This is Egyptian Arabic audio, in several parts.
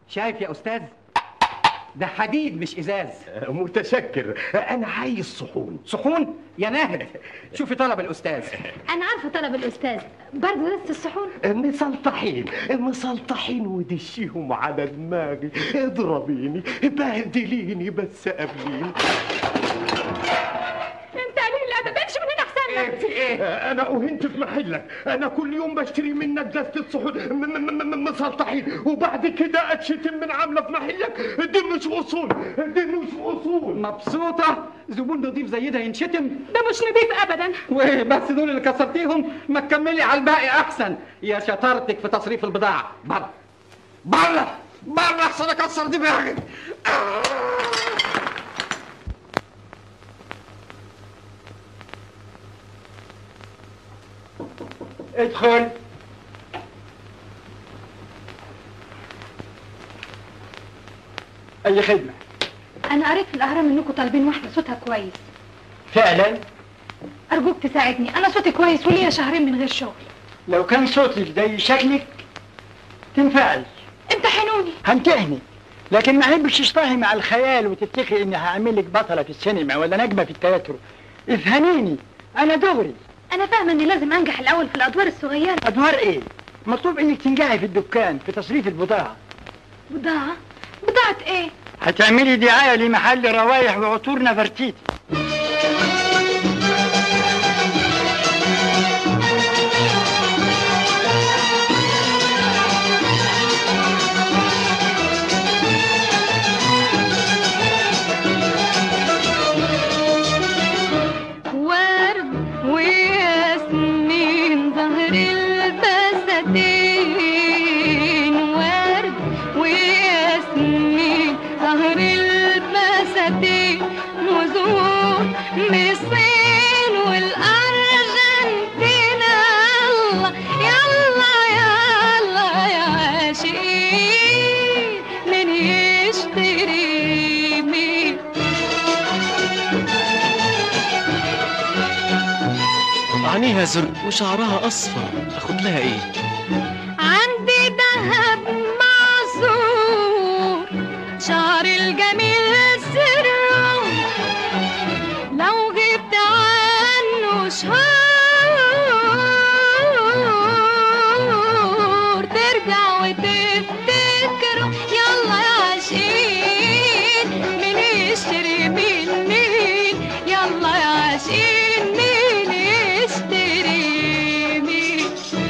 شايف يا استاذ ده حديد مش ازاز متشكر انا عايز صحون صحون يا ناهد شوفي طلب الاستاذ انا عارفه طلب الاستاذ برضه نفس الصحون مسلطحين مسلطحين ودشيهم على دماغي اضربيني بهدليني بس قبليني انت قليل الادب امشي من هنا احسن لك في ايه انا اهنت في محلك انا كل يوم بشتري منك دستة صحون م- م- م- مسلطحين وبعد كده اتشتم من عامله في محلك دي مش اصول دي مش اصول مبسوطة زبون نضيف زي ده ينشتم ده مش نضيف ابدا وبس دول اللي كسرتيهم ما تكملي على الباقي احسن يا شطارتك في تصريف البضاعة بره بره بره احسن اكسر دماغي ادخل اي خدمه انا قريت في الاهرام انكم طالبين واحده صوتها كويس فعلا ارجوك تساعدني انا صوتي كويس وليا شهرين من غير شغل لو كان صوتك زي شكلك تنفعل امتحنوني همتهني لكن ما احبش تشتهي مع الخيال وتفتكري اني هعمل لك بطله في السينما ولا نجمه في التياترو افهميني انا دغري انا فاهمه اني لازم انجح الاول في الادوار الصغيره ادوار ايه مطلوب انك تنجحي في الدكان في تصريف البضاعه بضاعه بضاعه ايه هتعملي دعايه لمحل روايح وعطور نفرتيتي ورد وياسمين ظهر البساتين ورد وياسمين ظهر البساتين وزهور من الصين والارجنتين الله يلا يلا يا عاشقين من يشتري مين عينيها زرق وشعرها اصفر اخد لها ايه عندي دهب معصور شعر الجميل سره لو غبت عنه شهور ترجع وتفتكره يلا يا عاشقين مين يشتري مين مين يلا يا عاشقين مين يشتري مين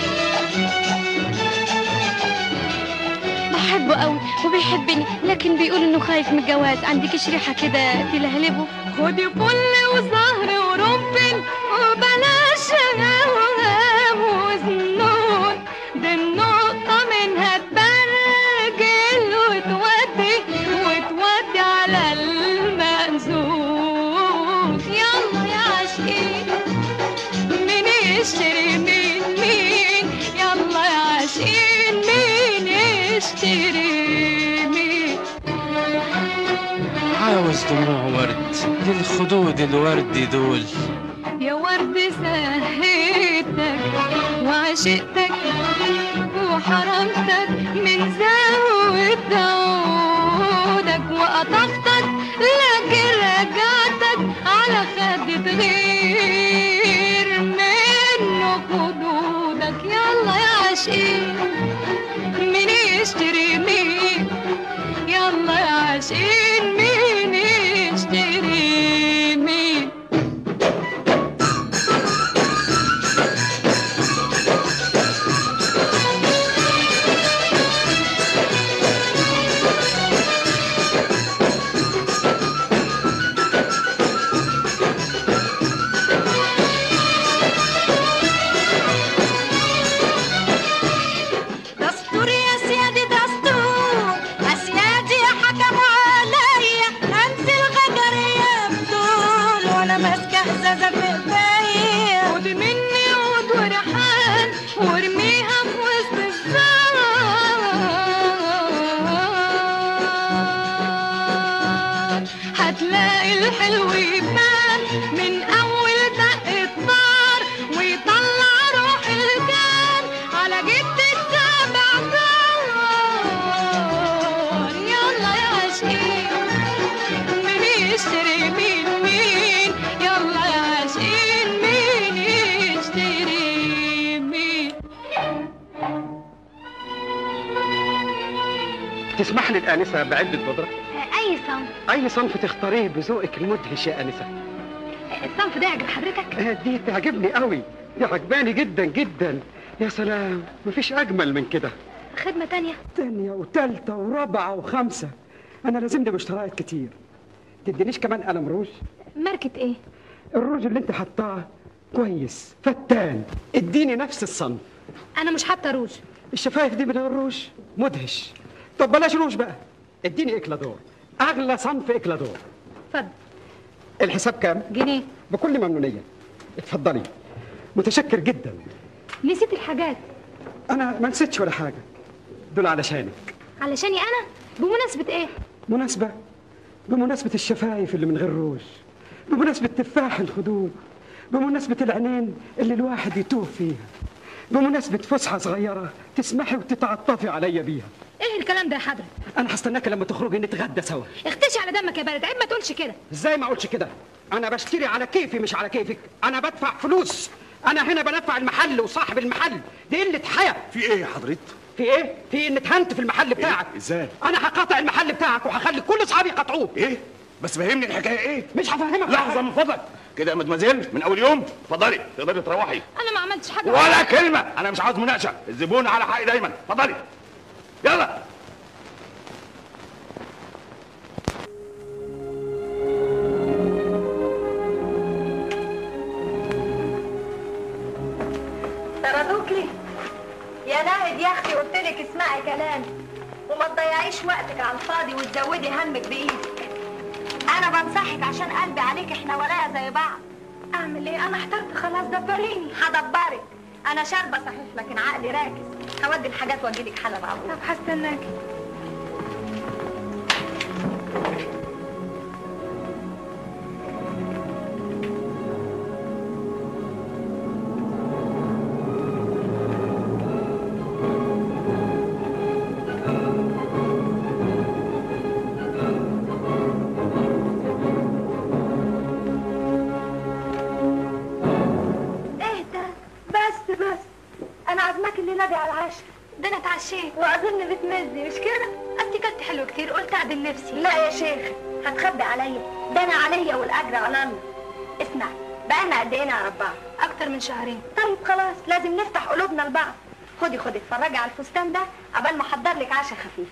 بحبه قوي وبيحبني لكن بيقول انه خايف من الجواز عندك شريحه كده تلهلبه خدي فل وزهر ورمفل وبلاش غوغام وزنون دي النقطة منها تبرجل وتودي وتودي على المأذون يلا يا عاشقين مين يشتري مين مين يلا يا عاشقين مين يشتري مين عاوز دموع ورد للخدود الوردي دول يا ورد سهيتك وعشقتك وحرمتك من زاوية عودك وقطفتك لكن رجعتك على خد غير منه خدودك يلا يا عاشقين مين يشتري مين يلا يا عاشقين مين يشتري مين دستور يا سيادي دستور يا سيادي حكموا عليا انزل غجرية بدول وانا ماسكة ازازة في ايديا خد مني عود وريحان وارميها في وسط الزار هتلاقي الحلو يبان من اول دقة نار ويطلع روح الجان على جد السابع دار تسمح لي الآنسة بعلبة بودرة؟ اي صنف أي صنف تختاريه بذوقك المدهش يا آنسة؟ الصنف ده يعجب حضرتك آه، دي تعجبني قوي دي عجباني جدا جدا يا سلام مفيش أجمل من كده خدمه تانية تانية وتالتة ورابعة وخمسة أنا لازمني مشتريات كتير تدينيش كمان قلم روج ماركه ايه الروج اللي انت حطاه كويس فتان اديني نفس الصنف انا مش حاطه روج الشفايف دي من غير روج مدهش طب بلاش روج بقى اديني اكلادور اغلى صنف اكلادور اتفضل الحساب كام جنيه بكل ممنونيه اتفضلي متشكر جدا نسيت الحاجات انا ما نسيتش ولا حاجه دول علشانك علشاني انا بمناسبه ايه مناسبه بمناسبه الشفايف اللي من غير روج بمناسبه تفاح الخدود بمناسبه العينين اللي الواحد يتوه فيها بمناسبه فسحه صغيره تسمحي وتتعطفي عليا بيها ايه الكلام ده يا حضرتك انا هستناك لما تخرجي نتغدى سوا اختشي على دمك يا بارد عيب ما تقولش كده ازاي ما اقولش كده انا بشتري على كيفي مش على كيفك انا بدفع فلوس انا هنا بنفع المحل وصاحب المحل دي قله حياه في ايه يا حضرتك؟ في ايه في ان اتهنت في المحل بتاعك ازاي؟ انا هقاطع المحل بتاعك وهخلي كل اصحابي يقاطعوه ايه؟ بس فهمني الحكايه ايه؟ مش هفهمك لحظه من فضلك كده يا مدمزيل من اول يوم اتفضلي تقدري تروحي انا ما عملتش حاجه ولا كلمه انا مش عاوز مناقشه الزبون على حقي دايما اتفضلي يلا طردوك لي يا ناهد يا اختي قلت لك اسمعي كلامي وما تضيعيش وقتك على الفاضي وتزودي همك بايدك انا بنصحك عشان قلبي عليك احنا ورايا زي بعض اعمل ايه انا احترت خلاص دبريني هدبرك انا شاربه صحيح لكن عقلي راكز هودي الحاجات واجيلك حالا على طول طب هستناكي ايه ده بس بس انا عازماك الليله دي على العشاء ده انا اتعشيت واظن بتمزي مش كده انت كلت حلو كتير قلت اعدل نفسي لا يا شيخ هتخبي عليا ده انا عليا والاجر على الله اسمع بقالنا قد ايه نعرف بعض اكتر من شهرين طيب خلاص لازم نفتح قلوبنا لبعض خدي خدي اتفرجي على الفستان ده عبال ما احضر لك عشاء خفيف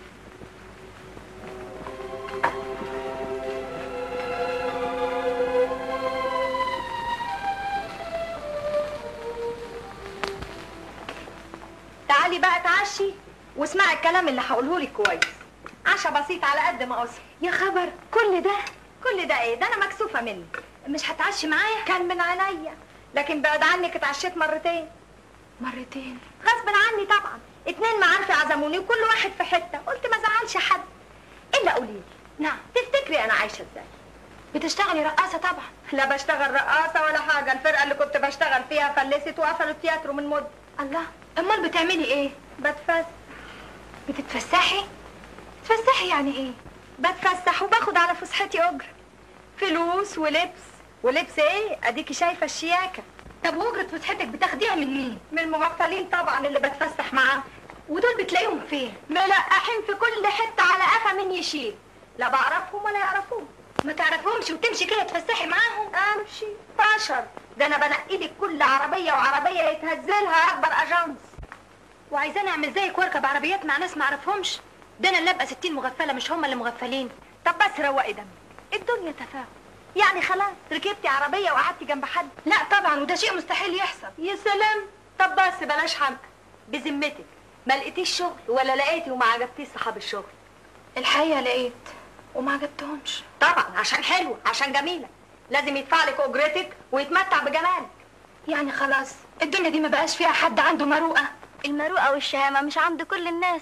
تعالي بقى تعشي واسمعي الكلام اللي هقوله لك كويس عشاء بسيط على قد ما اوصل يا خبر كل ده كل ده ايه ده انا مكسوفه منك مش هتعشي معايا كان من عينيا لكن بعد عنك اتعشيت مرتين مرتين غصب عني طبعا اتنين معارفي عزموني وكل واحد في حته قلت ما زعلش حد الا قوليلي نعم تفتكري انا عايشه ازاي بتشتغلي رقاصه طبعا لا بشتغل رقاصه ولا حاجه الفرقه اللي كنت بشتغل فيها فلست وقفلوا التياترو من مده الله امال بتعملي ايه بتفسح بتتفسحي تفسحي يعني ايه بتفسح وباخد على فسحتي اجر فلوس ولبس ولبس ايه اديكي شايفه الشياكه طب واجرة فسحتك بتاخديها من مين من المغفلين طبعا اللي بتفسح معاهم ودول بتلاقيهم فين ملقحين في كل حته على قفا من يشيل لا بعرفهم ولا يعرفون ما تعرفهمش وتمشي كده تفسحي معاهم امشي فشر ده انا بنقي لك كل عربيه وعربيه يتهزلها اكبر اجانس وعايزاني اعمل زيك واركب عربيات مع ناس ما اعرفهمش ده انا اللي ابقى 60 مغفله مش هم اللي مغفلين طب بس روقي دمك الدنيا تفاهم يعني خلاص ركبتي عربيه وقعدتي جنب حد لا طبعا وده شيء مستحيل يحصل يا سلام طب بس بلاش حمق بذمتك ما لقيتيش شغل ولا لقيتي وما عجبتيش صحاب الشغل الحقيقه لقيت وما عجبتهمش طبعا عشان حلوه عشان جميله لازم يدفع لك اجرتك ويتمتع بجمالك يعني خلاص الدنيا دي ما بقاش فيها حد عنده مروءه المروءه والشهامه مش عند كل الناس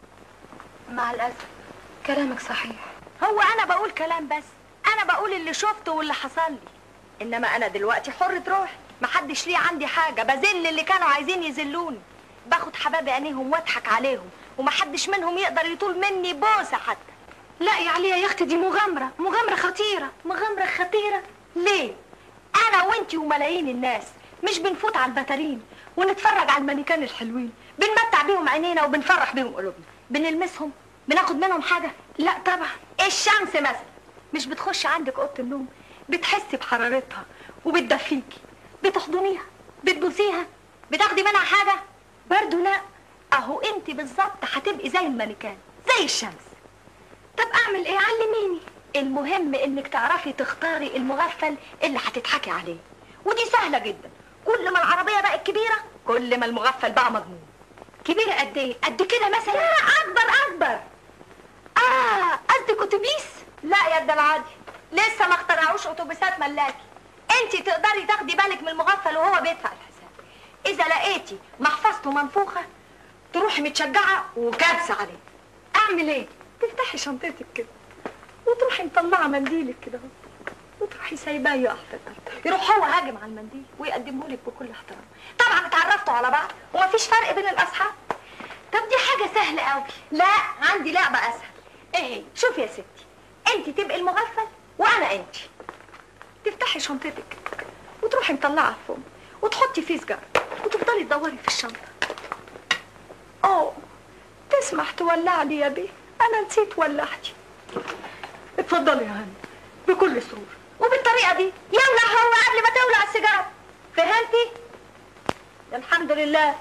مع الاسف كلامك صحيح هو انا بقول كلام بس انا بقول اللي شفته واللي حصل لي انما انا دلوقتي حرة روحي محدش ليه عندي حاجة بذل اللي كانوا عايزين يذلوني باخد حباب عينيهم واضحك عليهم ومحدش منهم يقدر يطول مني بوسة حتى لا يا عليا يا اختي دي مغامره مغامره خطيره مغامرة خطيرة ليه؟ أنا وأنتي وملايين الناس مش بنفوت على البتارين ونتفرج على المانيكان الحلوين بنمتع بيهم عينينا وبنفرح بيهم قلوبنا بنلمسهم بناخد منهم حاجه لا طبعا الشمس مثلا مش بتخش عندك اوضه النوم بتحسي بحرارتها وبتدفيكي بتحضنيها بتبوسيها بتاخدي منها حاجه برضو لا اهو انت بالظبط هتبقي زي الملكان زي الشمس طب اعمل ايه علميني المهم انك تعرفي تختاري المغفل اللي هتضحكي عليه ودي سهله جدا كل ما العربيه بقت كبيره كل ما المغفل بقى مضمون كبيره قد ايه قد كده مثلا لا اكبر اكبر اه قصدك اتوبيس لا يا ده العادي لسه ما اخترعوش اتوبيسات ملاكي انت تقدري تاخدي بالك من المغفل وهو بيدفع الحساب اذا لقيتي محفظته منفوخه تروحي متشجعه وكابسه عليه اعمل ايه تفتحي شنطتك كده وتروحي مطلعه منديلك كده اهو وتروحي سايباه يقع في الارض يروح هو هاجم على المنديل ويقدمه لك بكل احترام طبعا اتعرفتوا على بعض ومفيش فرق بين الاصحاب طب دي حاجه سهله قوي لا عندي لعبه اسهل ايه هي شوفي يا ستي انت تبقي المغفل وانا انت تفتحي شنطتك وتروحي مطلعه فوق وتحطي فيه سجاره وتفضلي تدوري في الشنطه اوه تسمح تولع لي يا بيه انا نسيت ولعتي اتفضلي يا هاني بكل سرور وبالطريقه دي يولع هو قبل ما تولع السيجاره فهمتي الحمد لله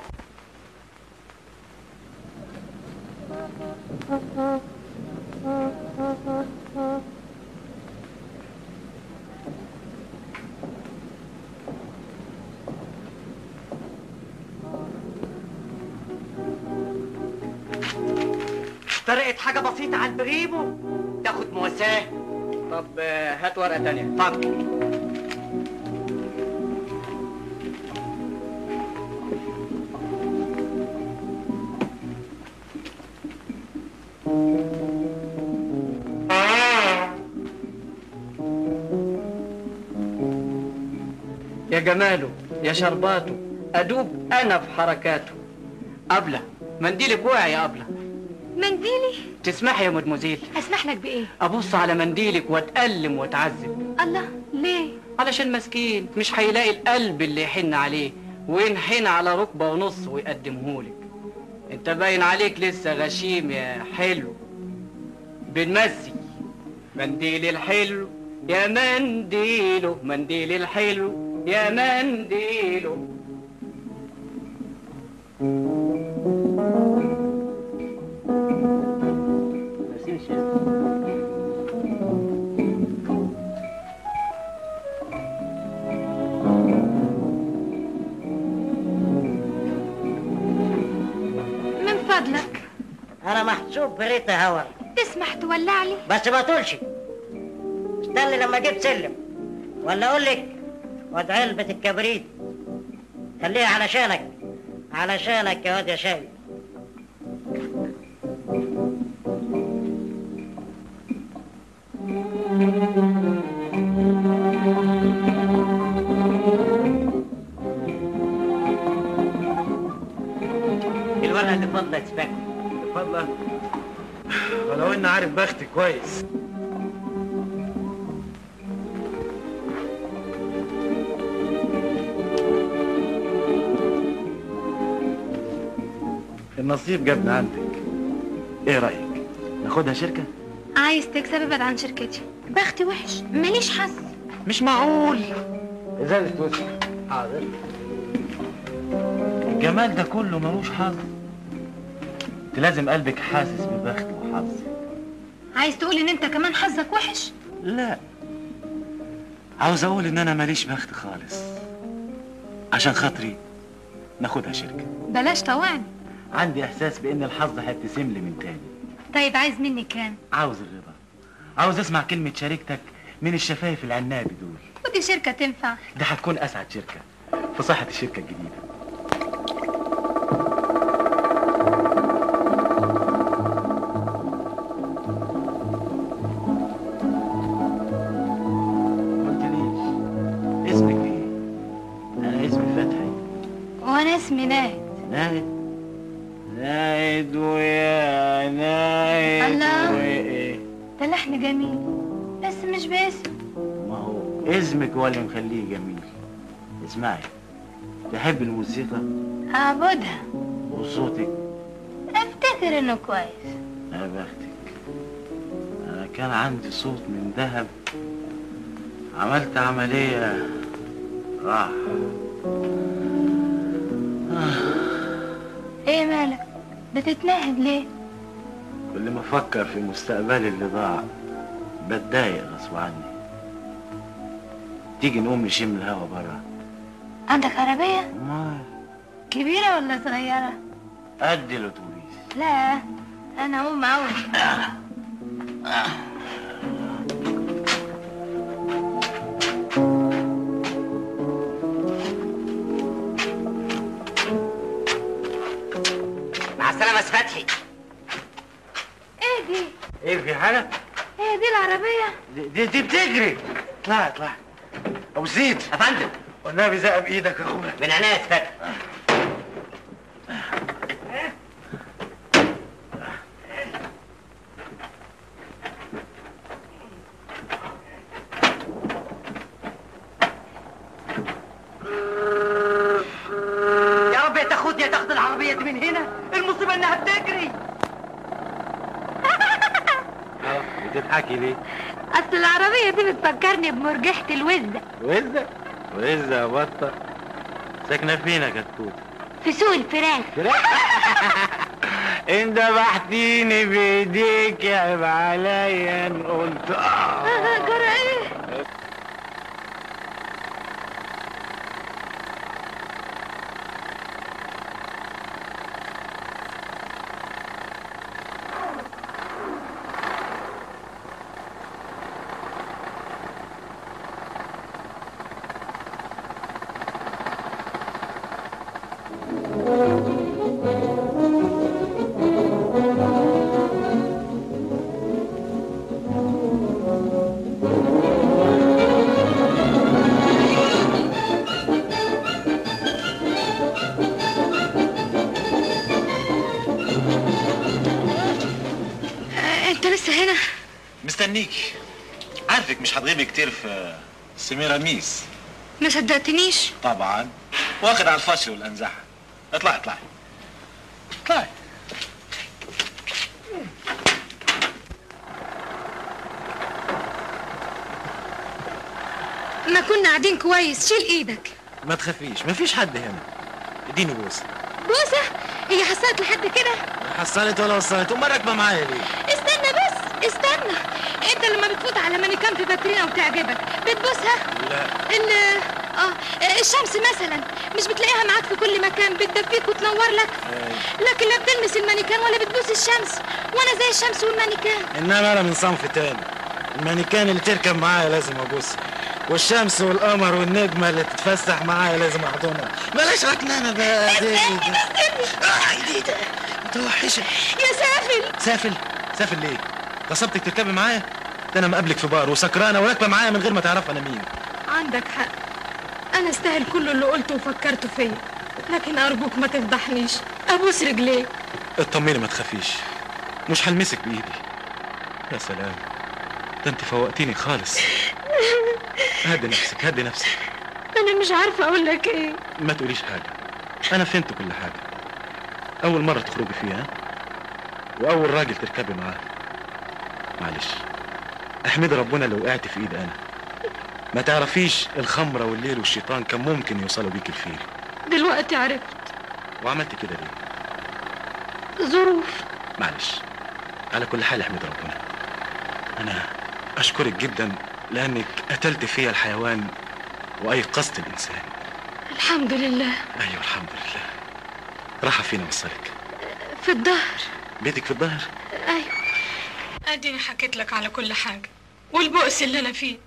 طرقت حاجة بسيطة على البريمو تاخد مواساة طب آه، هات ورقة تانية اتفضل يا جماله يا شرباته أدوب أنا في حركاته أبلة منديلك وقع يا أبلة منديلي تسمحي يا مدموزيل اسمح لك بايه ابص على منديلك واتألم واتعذب الله ليه علشان مسكين مش هيلاقي القلب اللي يحن عليه وينحن على ركبه ونص ويقدمهولك انت باين عليك لسه غشيم يا حلو بنمسي منديل الحلو يا منديله منديل الحلو يا منديله من فضلك انا محسوب بريتا هوا تسمح تولع لي بس ما تقولش استنى لما اجيب سلم ولا اقول لك واد علبة الكبريت خليها علشانك علشانك يا واد يا شاي الورقة اللي فضلت سباك اتفضل ولو اني عارف بختي كويس النصيب جابنا عندك ايه رايك ناخدها شركه عايز تكسب ابعد عن شركتي بختي وحش ماليش حظ مش معقول ازازه وسخ حاضر الجمال ده كله ملوش حظ انت لازم قلبك حاسس ببخت وحظ عايز تقول ان انت كمان حظك وحش لا عاوز اقول ان انا ماليش بخت خالص عشان خاطري ناخدها شركه بلاش طوعني عندي احساس بان الحظ هيبتسم لي من تاني طيب عايز مني كام عاوز الرضا عاوز اسمع كلمه شركتك من الشفايف العنابي دول ودي شركة تنفع ده هتكون اسعد شركه في صحه الشركه الجديده قلتليش اسمك ايه انا اسمي فتحي وانا اسمي ناهد ناهد ناهد ويا ناهد الله. وايه ده لحن جميل بس مش باسم ما هو اسمك هو اللي مخليه جميل اسمعي تحب الموسيقى اعبدها وصوتك افتكر انه كويس يا بختك انا كان عندي صوت من ذهب عملت عملية راح ايه مالك بتتنهد ليه كل ما افكر في مستقبلي اللي ضاع بتضايق غصب عني تيجي نقوم نشم الهوا برا عندك عربية ما كبيرة ولا صغيرة قد الاتوبيس لا انا اقوم معاهم مع السلامة يا فتحي ايه دي ايه في حاجة؟ ايه دي العربية دي, دي, دي بتجري اطلع اطلع ابو زيد يا فندم والنبي زقب ايدك يا اخويا من عناية يا فتحي يا رب يا تاخدني يا تاخد العربية دي من هنا المصيبة انها بتجري بتضحكي ليه؟ اصل العربية دي بتفكرني بمرجحة الوزة وزة وزة يا بطة ساكنة فين يا كتكوت؟ في سوق الفراخ انت بحتيني بايديك عيب عليا ان قلت آه. جرى ايه انت لسه هنا مستنيك عارفك مش هتغيبي كتير في سميراميس ما صدقتنيش طبعا واخد على الفشل والانزاحه اطلعي اطلعي اطلعي ما كنا قاعدين كويس شيل ايدك ما تخافيش مفيش حد هنا اديني بوسه بوسة هي حصلت لحد كده حصلت ولا وصلت امال راكبه معايا ليه استنى بس استنى انت لما بتفوت على مانيكان في باترينا وتعجبك بتبوسها لا ال اه الشمس مثلا مش بتلاقيها معاك في كل مكان بتدفيك وتنور لك لكن لا بتلمس المانيكان ولا بتبوس الشمس وانا زي الشمس والمانيكان انما انا من صنف تاني المانيكان اللي تركب معايا لازم ابوسها والشمس والقمر والنجمة اللي تتفسح معايا لازم احضنها بلاش ركنانة بقى استني استني آه جديدة متوحشة يا سافل سافل سافل ليه؟ غصبتك تركبي معايا؟ ده انا مقابلك في بار وسكرانة وراكبة معايا من غير ما تعرف انا مين عندك حق انا استاهل كل اللي قلته وفكرته فيا لكن ارجوك ما تفضحنيش ابوس رجليك اطمني ما تخافيش مش هلمسك بايدي يا سلام ده انت فوقتيني خالص هدي نفسك هدي نفسك انا مش عارفه اقول لك ايه ما تقوليش حاجة أنا فهمت كل حاجة أول مرة تخرجي فيها وأول راجل تركبي معاه معلش احمدي ربنا لو وقعت في إيد أنا ما تعرفيش الخمرة والليل والشيطان كان ممكن يوصلوا بيك الفيل دلوقتي عرفت وعملت كده ليه ظروف معلش على كل حال احمد ربنا أنا أشكرك جدا لأنك قتلت فيا الحيوان وأيقظت الإنسان الحمد لله أيوة الحمد لله راحة فين أوصلك في الظهر بيتك في الظهر ايوه اديني حكيت لك على كل حاجه والبؤس اللي انا فيه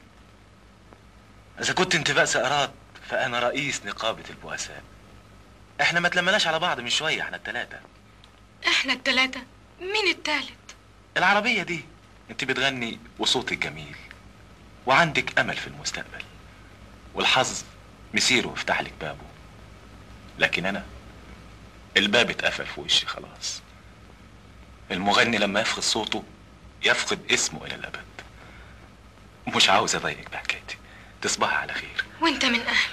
إذا كنت أنت بأس أراد فأنا رئيس نقابة البؤساء إحنا ما تلمناش على بعض من شوية إحنا التلاتة احنا التلاتة مين التالت العربية دي أنت بتغني وصوتك جميل وعندك أمل في المستقبل والحظ مسيره ويفتح لك بابه لكن أنا الباب اتقفل في وشي خلاص المغني لما يفقد صوته يفقد اسمه إلى الأبد مش عاوز أضايقك بحكايتي تصبحي على خير وانت من اهل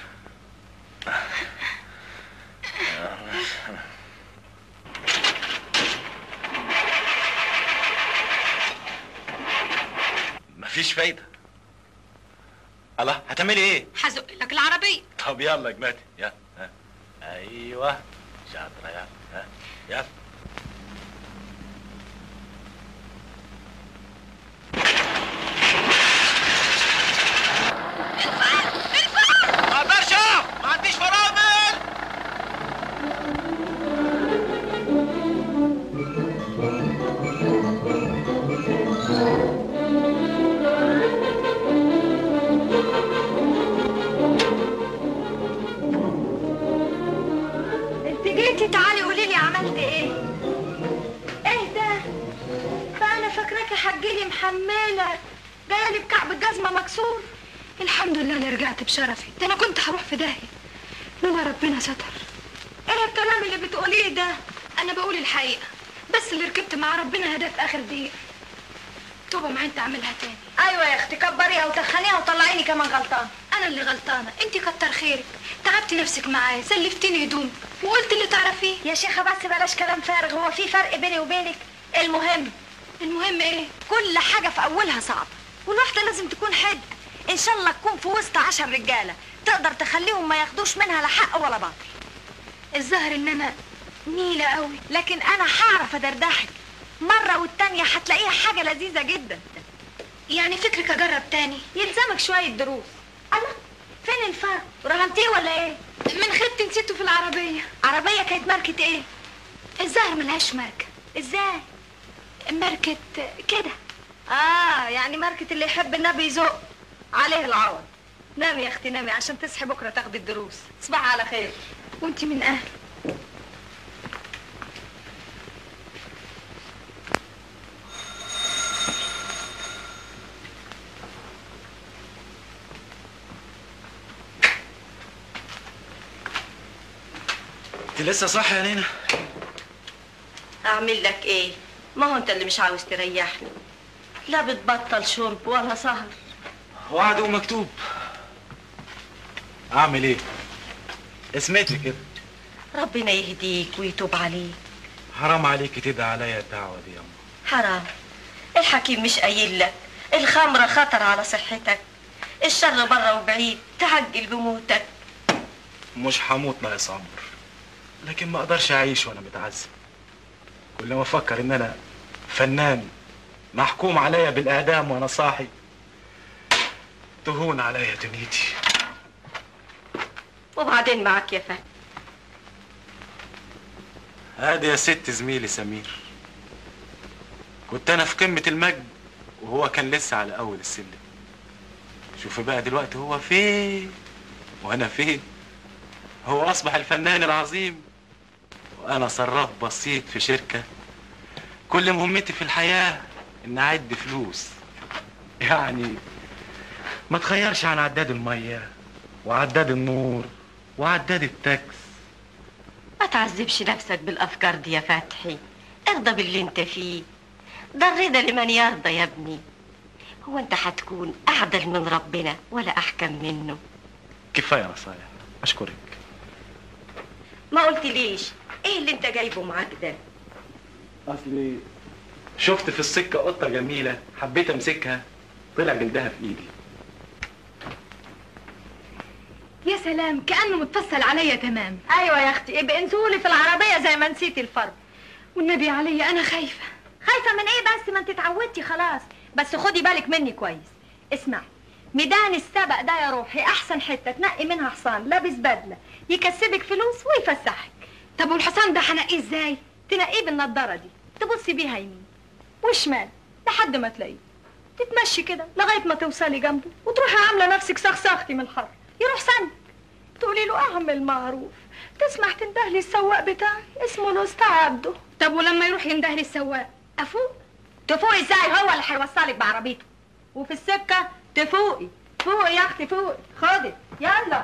مفيش فايده الله هتعملي ايه هزق لك العربيه طب يلا يا جماعتي يلا ها. ايوه شاطره يلا ها يلا ما اقدرش اقف ما عنديش فرامل انت جيتي تعالي قولي لي عملت ايه ايه ده فانا فاكراكي هتجيلي محمله جايه لي بكعب الجزمه مكسور الحمد لله اني رجعت بشرفي ده انا كنت هروح في داهيه لولا ربنا ستر ايه الكلام اللي بتقوليه ده انا بقول الحقيقه بس اللي ركبت مع ربنا هداه في اخر دقيقه توبه ما انت اعملها تاني ايوه يا اختي كبريها وتخنيها وطلعيني كمان غلطان انا اللي غلطانه انت كتر خيرك تعبتي نفسك معايا سلفتيني هدوم وقلت اللي تعرفيه يا شيخه بس بلاش كلام فارغ هو في فرق بيني وبينك المهم المهم ايه كل حاجه في اولها صعبه والواحده لازم تكون حد ان شاء الله تكون في وسط عشر رجاله تقدر تخليهم ما ياخدوش منها لا حق ولا باطل الظاهر ان انا نيله قوي لكن انا هعرف ادردحك مره والتانيه هتلاقيها حاجه لذيذه جدا يعني فكرك اجرب تاني يلزمك شويه دروس الله فين الفرق رهنتيه ولا ايه من خدت نسيته في العربيه عربيه كانت ماركه ايه الظاهر ملهاش ماركه ازاي ماركه كده اه يعني ماركه اللي يحب النبي يزق عليه العوض نامي يا اختي نامي عشان تصحي بكره تاخدي الدروس تصبحي على خير وانت من اهل انت لسه صح يا نينا اعمل لك ايه ما هو انت اللي مش عاوز تريحني لا بتبطل شرب ولا سهر وعد ومكتوب اعمل ايه اسمتي كده ربنا يهديك ويتوب عليك حرام عليكي تدعي عليا الدعوه دي يا أما. حرام الحكيم مش قايل لك الخمرة خطر على صحتك الشر بره وبعيد تعجل بموتك مش هموت ناقص عمر لكن ما اقدرش اعيش وانا متعذب كل ما افكر ان انا فنان محكوم عليا بالاعدام وانا صاحي تهون عليا دنيتي وبعدين معك يا فهد هادي يا ست زميلي سمير كنت انا في قمة المجد وهو كان لسه على اول السلم شوف بقى دلوقتي هو فين وانا فين هو اصبح الفنان العظيم وانا صراف بسيط في شركة كل مهمتي في الحياة ان اعد فلوس يعني ما تخيرش عن عداد المية وعداد النور وعداد التاكس ما تعذبش نفسك بالافكار دي يا فتحي ارضى باللي انت فيه ده الرضا لمن يرضى يا ابني هو انت هتكون اعدل من ربنا ولا احكم منه كفاية نصايح اشكرك ما قلت ليش ايه اللي انت جايبه معاك ده اصلي شفت في السكة قطة جميلة حبيت امسكها طلع جلدها في ايدي يا سلام كانه متفصل عليا تمام ايوه يا اختي ابقي انزولي في العربيه زي ما نسيتي الفرق والنبي عليا انا خايفه خايفه من ايه بس ما انت اتعودتي خلاص بس خدي بالك مني كويس اسمعي ميدان السبق ده يا روحي احسن حته تنقي منها حصان لابس بدله يكسبك فلوس ويفسحك طب والحصان ده هنقيه ازاي تنقيه بالنضاره دي تبصي بيها يمين وشمال لحد ما تلاقيه تتمشي كده لغايه ما توصلي جنبه وتروحي عامله نفسك سخسختي من الحر يروح سنك تقولي له اعمل معروف تسمح تندهلي السواق بتاعي اسمه الأستاذ عبده طب ولما يروح ينده لي السواق افوق تفوقي ازاي هو اللي هيوصلك بعربيته وفي السكه تفوقي فوقي يا اختي فوقي خدي يلا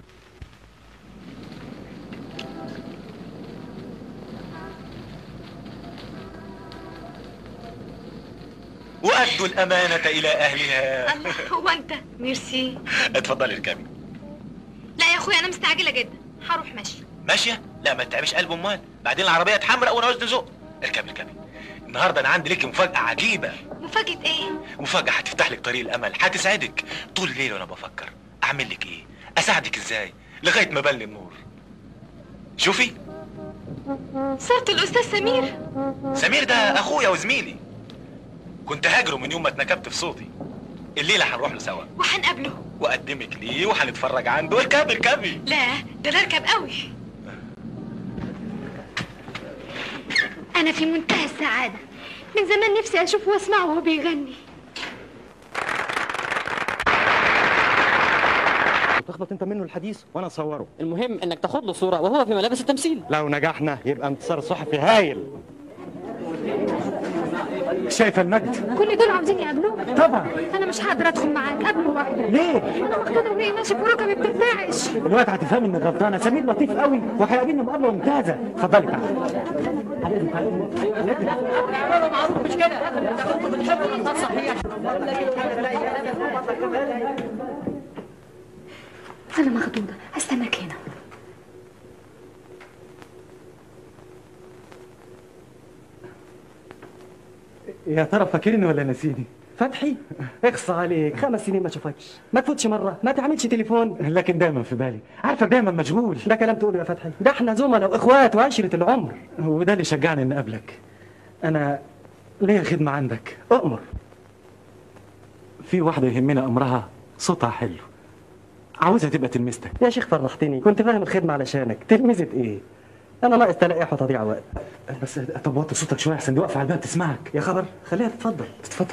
وأدوا الأمانة إلى أهلها الله هو انت ميرسي اتفضلي اركبي لا يا اخويا انا مستعجله جدا هروح ماشي ماشية؟ لا ما تتعبش قلب أمال بعدين العربية اتحمرق وأنا عاوز نزق اركبي اركبي النهاردة أنا عندي ليكي مفاجأة عجيبة مفاجأة ايه؟ مفاجأة هتفتح لك طريق الأمل هتسعدك طول الليل وأنا بفكر أعمل لك إيه أساعدك إزاي لغاية ما بل النور شوفي صورة الأستاذ سمير سمير ده أخويا وزميلي كنت هاجره من يوم ما اتنكبت في صوتي الليلة هنروح له سوا وهنقابله وأقدمك ليه وهنتفرج عنده اركبي اركبي لا ده نركب قوي أنا في منتهى السعادة من زمان نفسي أشوفه وأسمعه وهو بيغني تخبط انت منه الحديث وانا اصوره المهم انك تاخد له صوره وهو في ملابس التمثيل لو نجحنا يبقى انتصار صحفي هايل شايفه المجد كل دول عاوزين يقابلوك طبعا أنا مش هقدر أدخل معاك قبله واحدة ليه؟ أنا مخطوطة وليه ناشف وركبي بترتعش دلوقتي هتفهمي انك غلطانه سمير لطيف قوي وهيقابلنا مقابله ممتازه اتفضلي تعالي على اذنك على اذنك معروف مش كده بنحب صحيح أنا مخطوطة هستناك هنا يا ترى فاكرني ولا نسيني فتحي اخصى عليك خمس سنين ما شفتكش ما تفوتش مره ما تعملش تليفون لكن دايما في بالي عارفك دايما مشغول ده كلام تقوله يا فتحي ده احنا زملاء واخوات وعشره العمر وده اللي شجعني اني اقابلك انا ليا خدمه عندك اؤمر في واحده يهمنا امرها صوتها حلو عاوزها تبقى تلمستك يا شيخ فرحتني كنت فاهم الخدمه علشانك تلمذة ايه انا ناقص تلقيح وتضييع وقت بس طب وطي صوتك شويه احسن دي واقفه على الباب تسمعك يا خبر خليها تتفضل اتفضل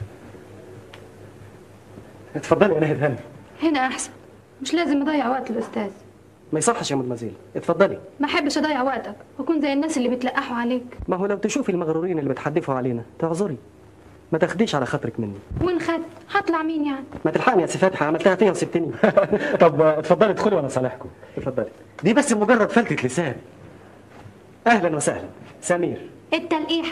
اتفضلي يا ناهد هاني هنا أحسن مش لازم أضيع وقت الأستاذ ما يصحش يا مدمزيل اتفضلي ما أحبش أضيع وقتك وأكون زي الناس اللي بتلقحوا عليك ما هو لو تشوفي المغرورين اللي بتحدفوا علينا تعذري ما تاخديش على خاطرك مني وإن خدت هطلع مين يعني؟ ما تلحقني يا سي فتحي عملتها فيها وسبتني طب اتفضلي ادخلي وانا صالحكم اتفضلي دي بس مجرد فلتة لسان اهلا وسهلا سمير التلقيح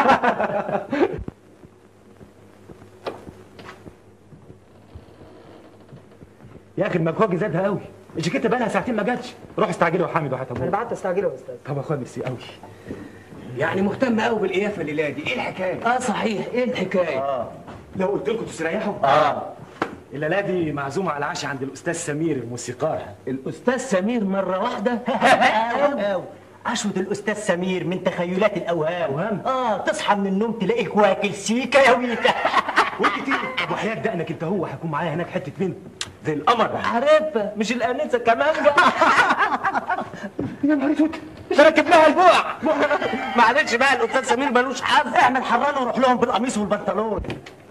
يا اخي المكواجي زادها قوي الجاكيته بقى لها ساعتين ما جاتش روح استعجلي يا حامد وحياة انا ابوك بعت استعجله يا استاذ طب اخويا ميرسي قوي يعني مهتم قوي بالقيافه الليله دي ايه الحكايه اه صحيح ايه الحكايه اه لو قلت لكم تستريحوا اه الليله دي معزومه على العشاء عند الاستاذ سمير الموسيقار الاستاذ سمير مره واحده أو عشوة الأستاذ سمير من تخيلات الأوهام أوهام؟ آه تصحى من النوم تلاقيك واكل سيكا يا ويكا وانت تيجي طب وحياة دقنك انت هو هيكون معايا هناك حته بنت زي القمر عارفة مش الأنسة كمان يا نهار اسود تركب لها البوع معلش بقى الأستاذ سمير ملوش حظ اعمل حرانة وروح لهم بالقميص والبنطلون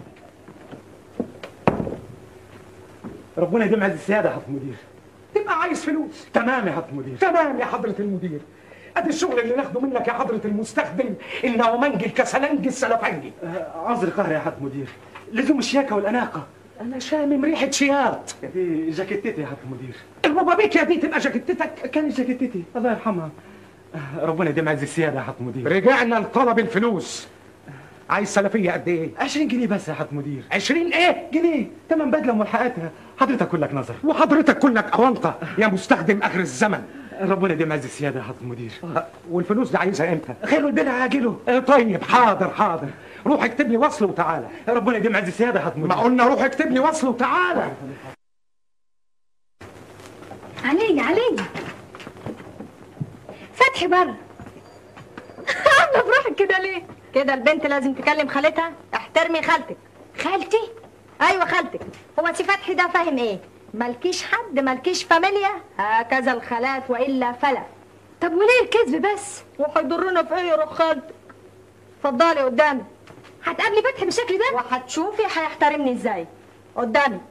ربنا يديم عز السياده يا حضرة المدير تبقى عايز فلوس تمام يا حضرة المدير تمام يا حضرة المدير ادي الشغل اللي ناخده منك يا حضرة المستخدم النومنجي الكسلنجي السلفنجي عذر قهر يا حضرة المدير لزوم الشياكه والاناقه انا شامم ريحة شياط دي جاكيتتي يا حضرة المدير الربابيكيا دي تبقى جاكيتتك كانت جاكيتتي الله يرحمها ربنا يديم عز السياده يا حضرة المدير رجعنا لطلب الفلوس عايز سلفية قد ايه 20 جنيه بس يا حضرة المدير 20 ايه جنيه تمن بدله وملحقاتها حضرتك كلك نظر وحضرتك كلك اونطه يا مستخدم اخر الزمن ربنا يديم عز السياده يا حضرة المدير والفلوس دي عايزها امتى خير البدع عاجله آه، طيب حاضر حاضر روح اكتب لي وصل وتعالى ربنا يديم عز السياده يا حضرة ما المدير قلنا روح اكتب لي وصل وتعالى علي علي فتحي بره عامله بروحك كده ليه؟ كده البنت لازم تكلم خالتها احترمي خالتك خالتي؟ ايوه خالتك هو سي فتحي ده فاهم ايه مالكيش حد مالكيش فاميليا هكذا الخالات والا فلا طب وليه الكذب بس؟ وهيضرنا في ايه يا روح خالتك اتفضلي قدامي هتقابلي فتحي بالشكل ده؟ وهتشوفي هيحترمني ازاي قدامي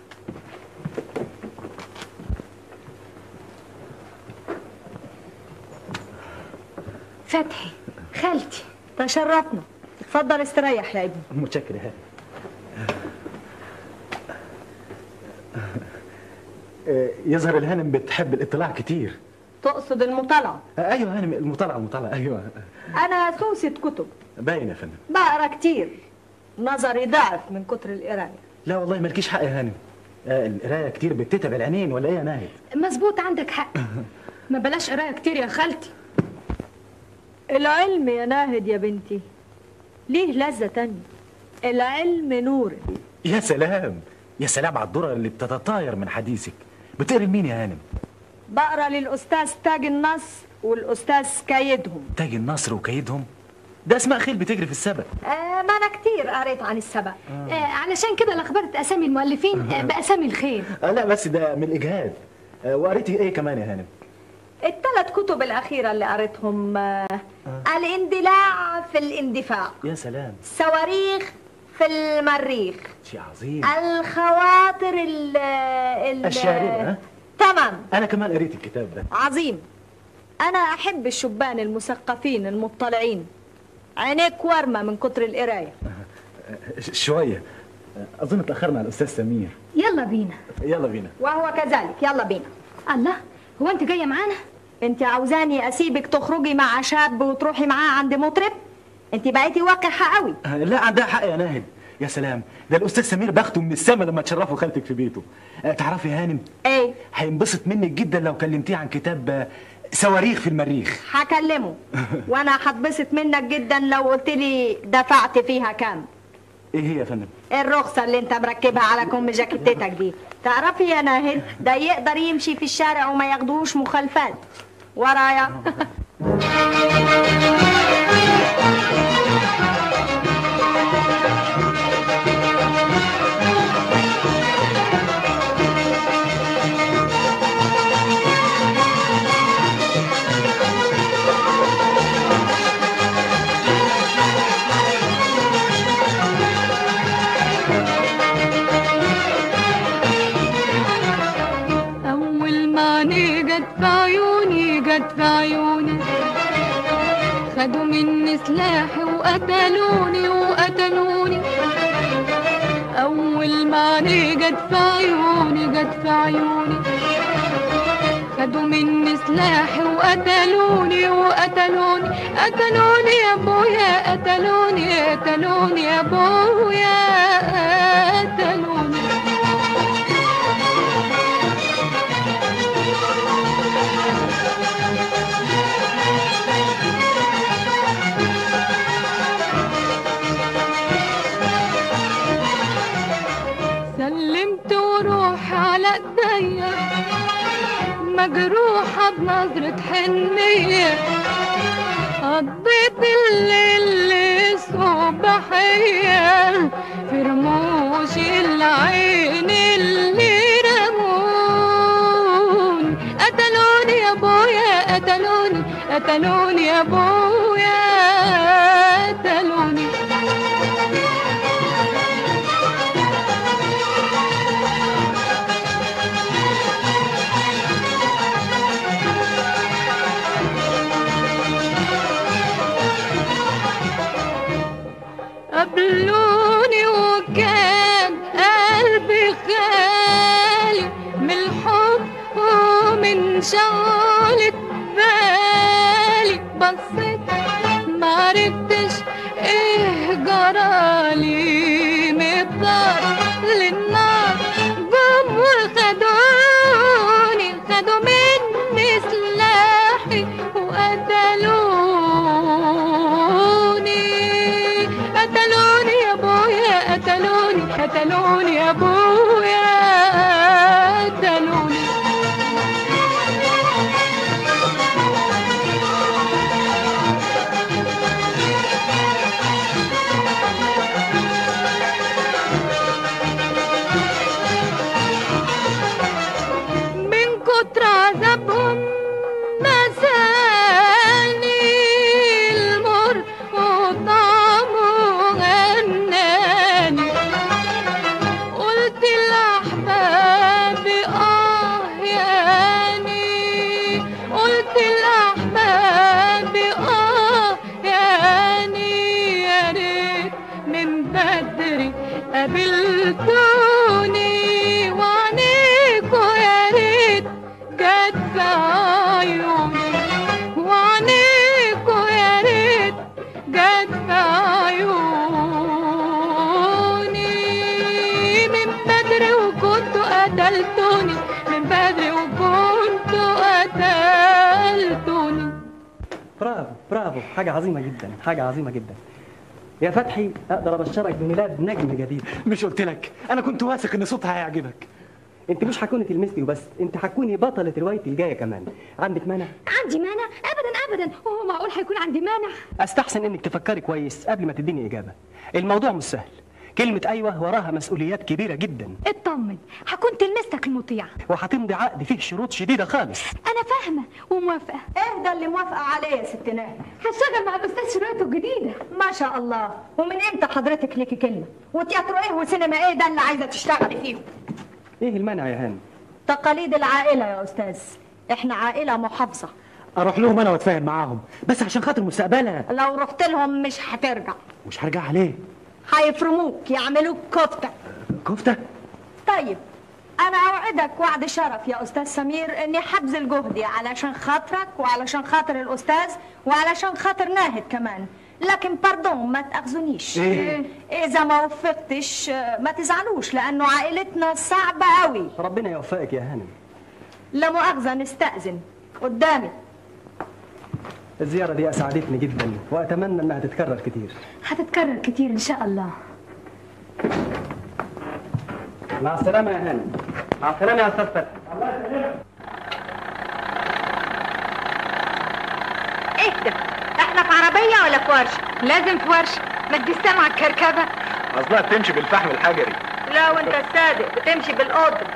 فتحي خالتي تشرفنا اتفضل استريح يا ابني متشكر يا هاني آه، يظهر الهانم بتحب الاطلاع كتير تقصد المطالعه آه، ايوه هانم المطالعه المطالعه ايوه انا سوسة كتب باين يا فندم بقرا كتير نظري ضعف من كتر القرايه لا والله مالكيش حق يا هانم آه، القرايه كتير بتتعب العينين ولا ايه يا ناهد مظبوط عندك حق ما بلاش قرايه كتير يا خالتي العلم يا ناهد يا بنتي ليه لذة تانية العلم نور يا سلام يا سلام على الدرر اللي بتتطاير من حديثك بتقري مين يا هانم بقرا للاستاذ تاج النصر والاستاذ كايدهم تاج النصر وكيدهم ده اسماء خيل بتجري في السبق آه ما انا كتير قريت عن السبق آه علشان كده لخبطت اسامي المؤلفين آه باسامي الخيل آه لا بس ده من الاجهاد آه وقريتي ايه كمان يا هانم الثلاث كتب الاخيره اللي قريتهم آه الاندلاع في الاندفاع يا سلام صواريخ في المريخ شيء عظيم الخواطر ال ال الشاربة ها؟ تمام انا كمان قريت الكتاب ده عظيم انا احب الشبان المثقفين المطلعين عينيك ورمه من كتر القرايه ش- شويه اظن اتاخرنا على الاستاذ سمير يلا بينا يلا بينا وهو كذلك يلا بينا الله هو انت جايه معانا انت عاوزاني اسيبك تخرجي مع شاب وتروحي معاه عند مطرب انت بقيتي وقحه قوي آه، لا عندها حق يا ناهد يا سلام ده الاستاذ سمير باخده من السما لما تشرفوا خالتك في بيته آه، تعرفي يا هانم ايه هينبسط منك جدا لو كلمتيه عن كتاب آه، صواريخ في المريخ هكلمه وانا هتبسط منك جدا لو قلت لي دفعت فيها كام ايه هي يا فندم الرخصة اللي انت مركبها على كم جاكيتتك دي تعرفي يا ناهد ده يقدر يمشي في الشارع وما ياخدوش مخالفات ورايا أول ما جت في عيوني جت في عيوني خدوا مني سلاحي وقتلوني وقتلوني أول ما جت في عيوني جت في عيوني خدوا مني سلاحي وقتلوني وقتلوني قتلوني يا ابويا قتلوني قتلوني يا ابويا قتلوني سلمت وروح على ايديا مجروحة بنظرة حنية قضيت الليل صبحية في رموش العين اللي رمون قتلوني يا ابويا قتلوني قتلوني يا ابويا قتلوني قبلوني وكان قلبي خالي من الحب ومن شغلة بالي بصيت معرفتش ايه جرالي مقدار للنار جم وخدوني خدوا مني سلاحي وقتلوني قتلوني يا ابويا قتلوني قتلوني يا ابويا قتلوني من كتر عذابهم مساني المر وطعمه غناني قلت لأحبابي آه ياني قلت لأحبابي آه ياني يا ريت من بدري قابلتوني وعنيكوا يا ريت جت في عيوني وعنيكوا يا ريت جت في عيوني من بدري وكنتوا قتلتوني من بدري وكنتوا قتلتوني برافو برافو حاجة عظيمة جدا حاجة عظيمة جدا يا فتحي اقدر ابشرك بميلاد نجم جديد مش قلت لك انا كنت واثق ان صوتها هيعجبك انت مش هتكوني تلميذتي وبس انت هتكوني بطلة روايتي الجاية كمان عندك مانع عندي مانع ابدا ابدا وهو معقول هيكون عندي مانع استحسن انك تفكري كويس قبل ما تديني اجابة الموضوع مش سهل كلمة ايوه وراها مسؤوليات كبيرة جدا اطمن هكون تلمستك المطيعة وهتمضي عقد فيه شروط شديدة خالص انا فاهمة وموافقة ايه ده اللي موافقه عليه يا ست نهى هشتغل مع الاستاذ في روايته الجديدة ما شاء الله ومن امتى حضرتك ليكي كلمه وتياترو ايه وسينما ايه ده اللي عايزه تشتغلي فيه ايه المانع يا هاني تقاليد العائله يا استاذ احنا عائله محافظه اروح لهم انا واتفاهم معاهم بس عشان خاطر مستقبلها لو رحت لهم مش هترجع مش هرجع عليه هيفرموك يعملوك كفته كفته طيب انا اوعدك وعد شرف يا استاذ سمير اني حبذل جهدي علشان خاطرك وعلشان خاطر الاستاذ وعلشان خاطر ناهد كمان لكن باردون ما تاخذونيش إيه؟ اذا ما وفقتش آه، ما تزعلوش لانه عائلتنا صعبه قوي ربنا يوفقك يا هانم لا مؤاخذه نستاذن قدامي الزيارة دي اسعدتني جدا واتمنى انها تتكرر كتير هتتكرر كتير ان شاء الله مع السلامة يا هانم مع السلامة يا استاذ فتحي ايه ده احنا في عربيه ولا في ورشه لازم في ورشة ما تجيش سامعة الكركبة اصلها بتمشي بالفحم الحجري لا وانت الصادق بتمشي بالقدر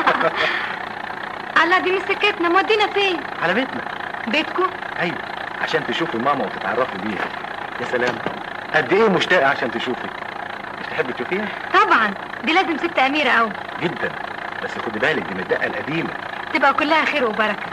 الله دي مش سكتنا مودينا فين على بيتنا بيتكم ايوه عشان تشوفي ماما وتتعرفي بيها يا سلام قد ايه مشتاقه عشان تشوفك مش تحبي تشوفيها طبعا دي لازم ست اميرة قوي جدا بس خدي بالك دي من الدقه القديمه تبقى كلها خير وبركة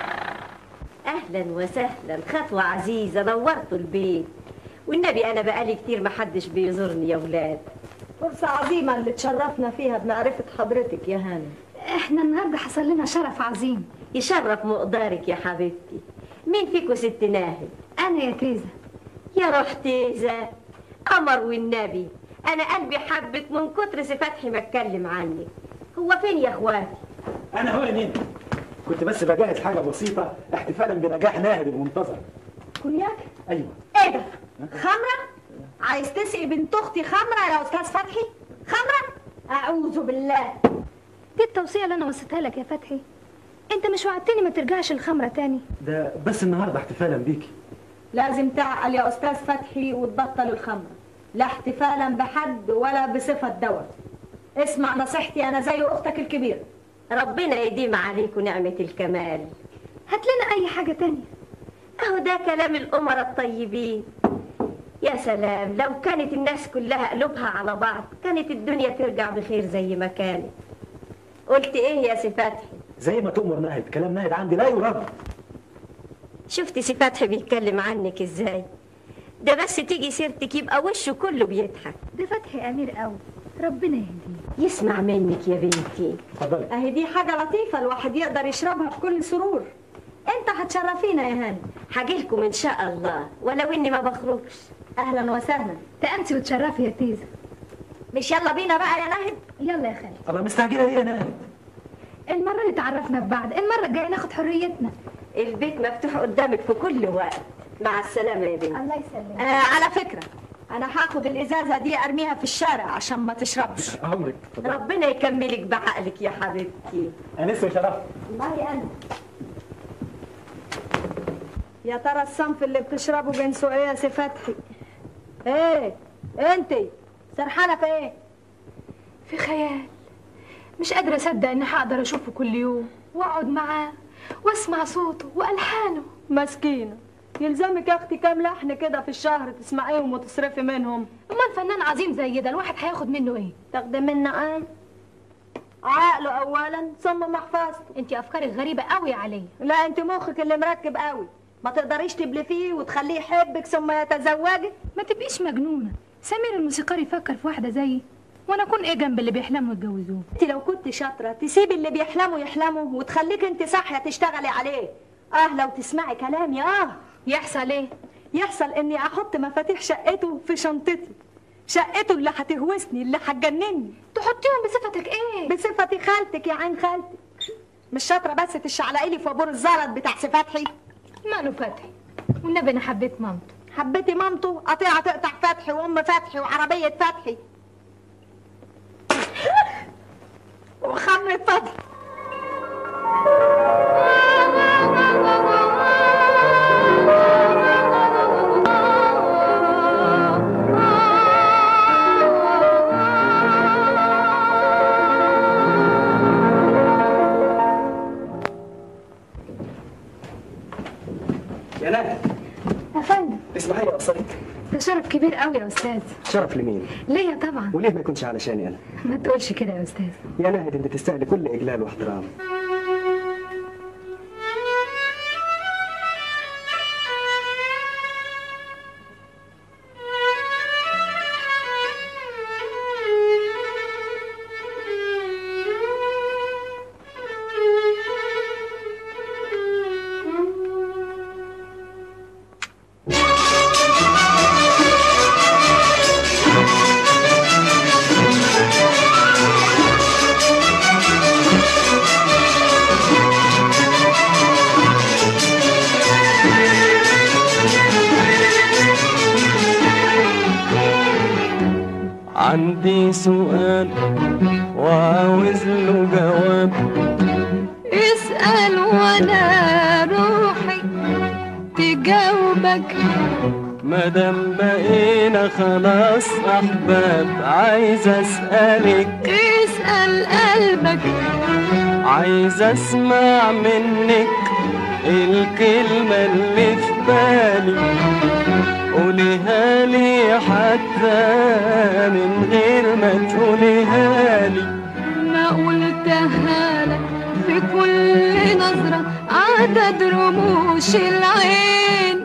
اهلا وسهلا خطوه عزيزه نورتوا البيت والنبي انا بقالي كتير ما حدش بيزورني يا ولاد فرصه عظيمه اللي تشرفنا فيها بمعرفه حضرتك يا هانم احنا النهارده حصل لنا شرف عظيم يشرف مقدارك يا حبيبتي مين فيكم ست ناهد انا يا تيزا يا روح تيزة قمر والنبي انا قلبي حبك من كتر فتحي ما اتكلم عنك هو فين يا اخواتي انا هو مين كنت بس بجهز حاجه بسيطه احتفالا بنجاح ناهد المنتظر كونياك ايوه ايه ده خمره عايز تسقي بنت اختي خمره يا استاذ فتحي خمره اعوذ بالله دي التوصية اللي انا وصيتها لك يا فتحي انت مش وعدتني ما ترجعش الخمرة تاني ده بس النهارده احتفالا بيكي لازم تعقل يا استاذ فتحي وتبطل الخمره لا احتفالا بحد ولا بصفه دواء اسمع نصيحتي انا زي اختك الكبيره ربنا يديم عليكم نعمة الكمال هات لنا اي حاجة تانية اهو ده كلام الأمراء الطيبين يا سلام لو كانت الناس كلها قلوبها على بعض كانت الدنيا ترجع بخير زي ما كانت قلت ايه يا سي فتحي زي ما تؤمر ناهد كلام ناهد عندي لا يرد شفتي سي فتحي بيتكلم عنك ازاي ده بس تيجي سيرتك يبقى وشه كله بيضحك ده فتحي امير قوي ربنا يهديه يسمع منك يا بنتي اتفضلي اهي دي حاجه لطيفه الواحد يقدر يشربها بكل سرور انت هتشرفينا يا هاني هجيلكم ان شاء الله ولو اني ما بخرجش اهلا وسهلا تأنسي وتشرفي يا تيزا مش يلا بينا بقى يا ناهد يلا يا خالد الله مستعجله ليه يا ناهد المرة اللي تعرفنا ببعض المرة الجاية ناخد حريتنا البيت مفتوح قدامك في كل وقت مع السلامة يا بنتي الله يسلمك آه على فكره انا هاخد الازازه دي ارميها في الشارع عشان ما تشربش عمرك اتفضلي. ربنا يكملك بعقلك يا حبيبتي انس وشرف والله انا يا ترى الصنف اللي بتشربه جنسه ايه يا سي فتحي ايه انت سرحانه في ايه في خيال مش قادرة أصدق إني هقدر أشوفه كل يوم وأقعد معاه وأسمع صوته وألحانه مسكينه يلزمك يا اختي كام لحن كده في الشهر تسمعيهم وتصرفي منهم أمال فنان عظيم زي ده الواحد هياخد منه إيه؟ تاخدي منا ايه عقله اولا ثم محفظته أنت أفكارك غريبة قوي عليا لا انت مخك اللي مركب قوي ما تقدريش تبلفيه وتخليه يحبك ثم يتزوجك ما تبقيش مجنونة سمير الموسيقار يفكر في واحدة زيي وأنا أكون إيه جنب اللي بيحلموا يتجوزوه انت لو كنت شاطره تسيبي اللي بيحلموا يحلموا وتخليك انت صاحيه تشتغلي عليه اه لو تسمعي كلامي اه يحصل إيه؟ يحصل اني احط مفاتيح شقته في شنطتي شقته اللي هتهوسني اللي هتجنني تحطيهم بصفتك إيه؟ بصفتي خالتك يا عين خالتك مش شاطره بس تشعلقي لي في بور الزلط بتاع سي فتحي ماله فتحي والنبي أنا حبيت مامته حبيتي مامته قطيعه تقطع فتحي فتحي وام فتحي وعربيه فتحي وخمرة فتحي يا نهد يا فندم اسمعي يا قصرك ده شرف كبير قوي يا استاذ شرف لمين ليا طبعا وليه ما يكونش علشاني انا ما تقولش كده يا استاذ يا نهد انت تستاهلي كل اجلال واحترام عندي سؤال وعاوز له جواب اسأل وانا روحي تجاوبك مادام بقينا خلاص احباب عايز اسالك اسأل قلبك عايز اسمع منك الكلمة اللي في بالي قوليها لي حتى من غير ما تقوليها لي ما قلتها لك في كل نظرة عدد رموش العين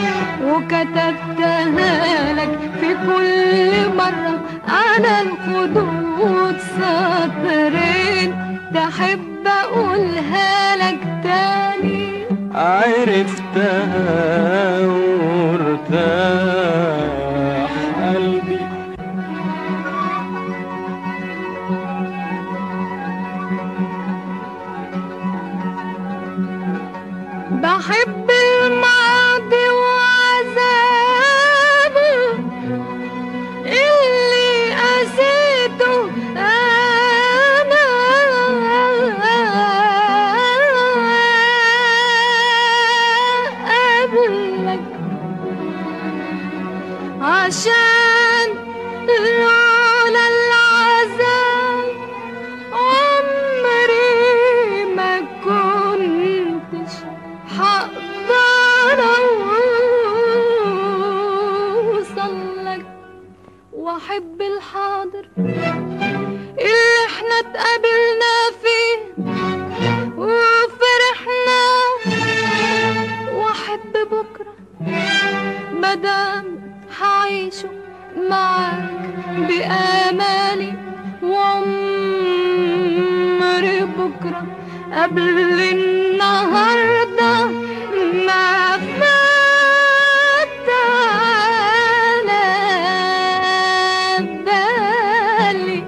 وكتبتها لك في كل مرة على الخدود سطرين تحب أقولها لك تاني عرفتها وارتاح قلبي بحب الماضي وعذابه اللي قسيته انا قبلك عشان لولا العذاب عمري ما كنتش هقدر اوصل لك واحب الحاضر اللي احنا اتقابلنا فيه وفرحنا واحب بكره مدام هعيشه معاك بامالي وعمري بكره قبل النهارده ما فات على بالي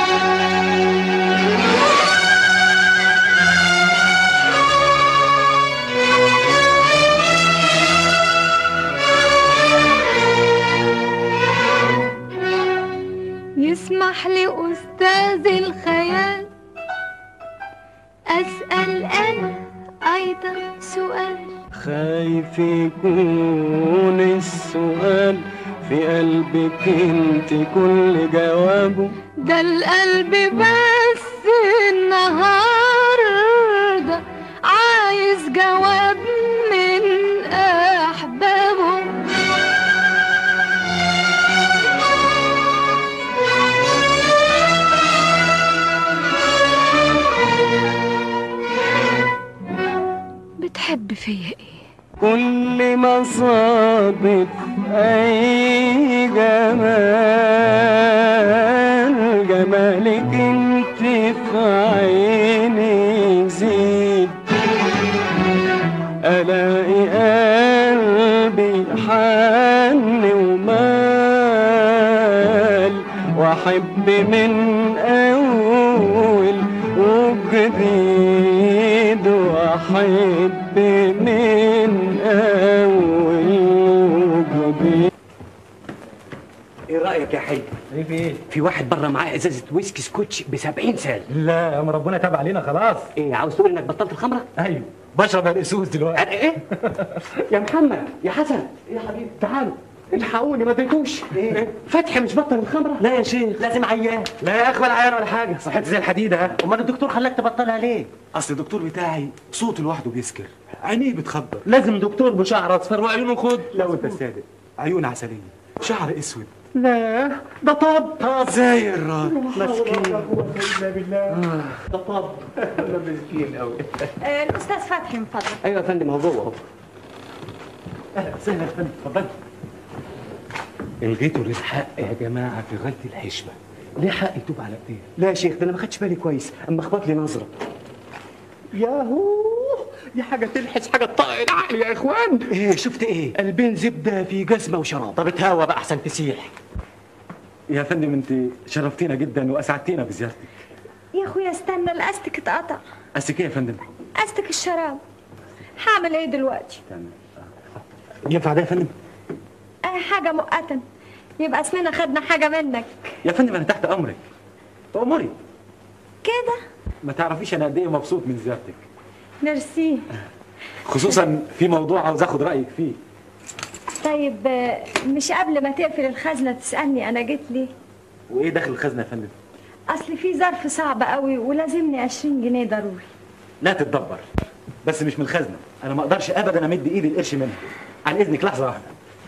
يسمح لي أستاذ الخيال أسأل أنا أيضا سؤال خايف يكون السؤال في قلبك انت كل جوابه ده القلب بس النهاردة عايز جواب من أحبابه بتحب فيا ايه كل ما صادف اي جمال جمالك انت في عيني يزيد الاقي قلبي حن ومال واحب من اول وجديد واحب من اول وجديد ايه رايك يا حلو ايه في ايه في واحد بره معاه ازازه ويسكي سكوتش ب 70 سال لا يا عم ربنا تاب علينا خلاص ايه عاوز تقول انك بطلت الخمره ايوه بشرب الاسوس دلوقتي ايه يا محمد يا حسن يا حبيبي تعالوا الحقوني ما اديتوش إيه؟ فتحي مش بطل الخمره لا يا شيخ لازم عيان لا يا اخي ولا عيان ولا حاجه صحتي زي الحديده ها امال الدكتور خلاك تبطلها ليه اصل الدكتور بتاعي صوته لوحده بيسكر عينيه بتخضر لازم دكتور بشعر اصفر وعيونه خد لو انت صادق عيون عسليه شعر اسود لا ده طب طب زي الراجل مسكين ده طب ده مسكين قوي آه، الاستاذ فتحي من فضلك ايوه يا فندم هو جوه اهو اهلا وسهلا يا فندم اتفضل الغيتوا الحق يا جماعه في غايه الحشمه ليه حق يتوب على ايديه لا يا شيخ ده انا ما خدتش بالي كويس اما خبط لي نظره ياهو دي حاجه تلحس حاجه تطقل العقل يا اخوان ايه شفت ايه قلبين زبده في جزمه وشراب طب اتهوى بقى احسن تسيح يا فندم انت شرفتينا جدا واسعدتينا بزيارتك يا اخويا استنى الاستك اتقطع اسك ايه يا فندم استك الشراب هعمل ايه دلوقتي ينفع ده يا فندم اي حاجه مؤقتا يبقى اسمنا خدنا حاجه منك يا فندم انا تحت امرك تأمري كده ما تعرفيش انا قد ايه مبسوط من زيارتك ميرسي خصوصا في موضوع عاوز اخد رايك فيه طيب آه، مش قبل ما تقفل الخزنه تسالني انا جيت ليه وايه داخل الخزنه يا فندم اصل في ظرف صعب قوي ولازمني 20 جنيه ضروري لا تتدبر بس مش من الخزنه انا ما اقدرش ابدا امد ايدي القرش منها عن اذنك لحظه واحده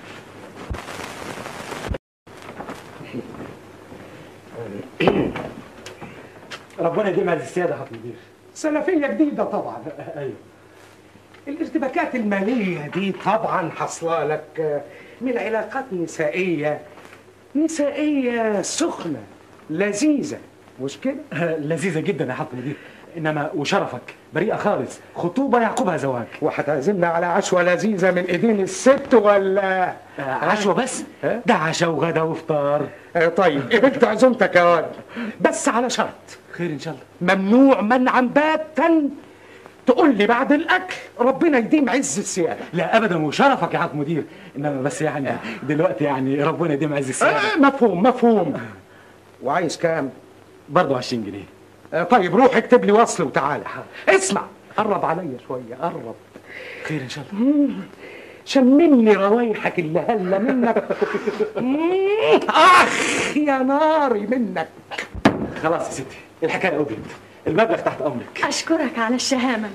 ربنا يديم عز السياده يا حضرتك المدير سلفية جديدة طبعا ايوه الارتباكات المالية دي طبعا حصلة لك من علاقات نسائية نسائية سخنة لذيذة مش كده؟ لذيذه جدا يا حضرتك المدير انما وشرفك بريئه خالص خطوبه يعقبها زواج وهتعزمنا على عشوة لذيذة من ايدين الست ولا عشوة بس ده عشاء وغدا وفطار آه، طيب قبلت عزومتك يا واد بس على شرط خير ان شاء الله ممنوع منعا باتا تقول لي بعد الاكل ربنا يديم عز السيادة لا ابدا وشرفك يا حضرتك المدير انما بس يعني دلوقتي يعني ربنا يديم عز السياده آه مفهوم مفهوم وعايز كام؟ برضه 20 جنيه آه طيب روح اكتب لي وصل وتعالى اسمع قرب عليا شوية قرب خير ان شاء الله شمني روايحك اللي هلا منك مم، اخ يا ناري منك خلاص يا ستي الحكايه قضيت المبلغ تحت امرك اشكرك على الشهامه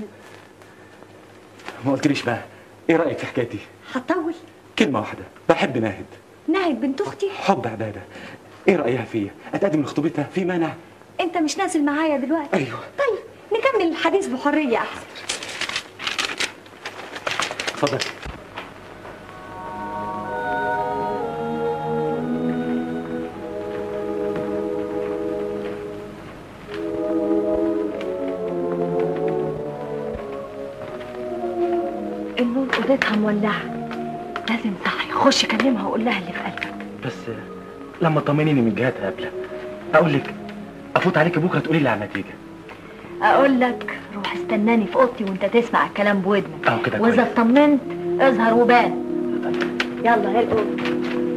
ما قلتليش بقى ايه رايك في حكايتي هطول كلمه واحده بحب ناهد ناهد بنت اختي حب عباده ايه رايها فيا اتقدم لخطوبتها في مانع انت مش نازل معايا دلوقتي ايوه طيب نكمل الحديث بحريه احسن اتفضل النور اوضتها مولعه لازم صحي خش كلمها وقول لها اللي في قلبك بس لما طمنيني من جهات قبله اقول لك افوت عليك بكره تقولي لي على النتيجه اقول لك روح استناني في اوضتي وانت تسمع الكلام بودنك اهو كده واذا كويس اطمنت اظهر وبان يلا هي الاوضه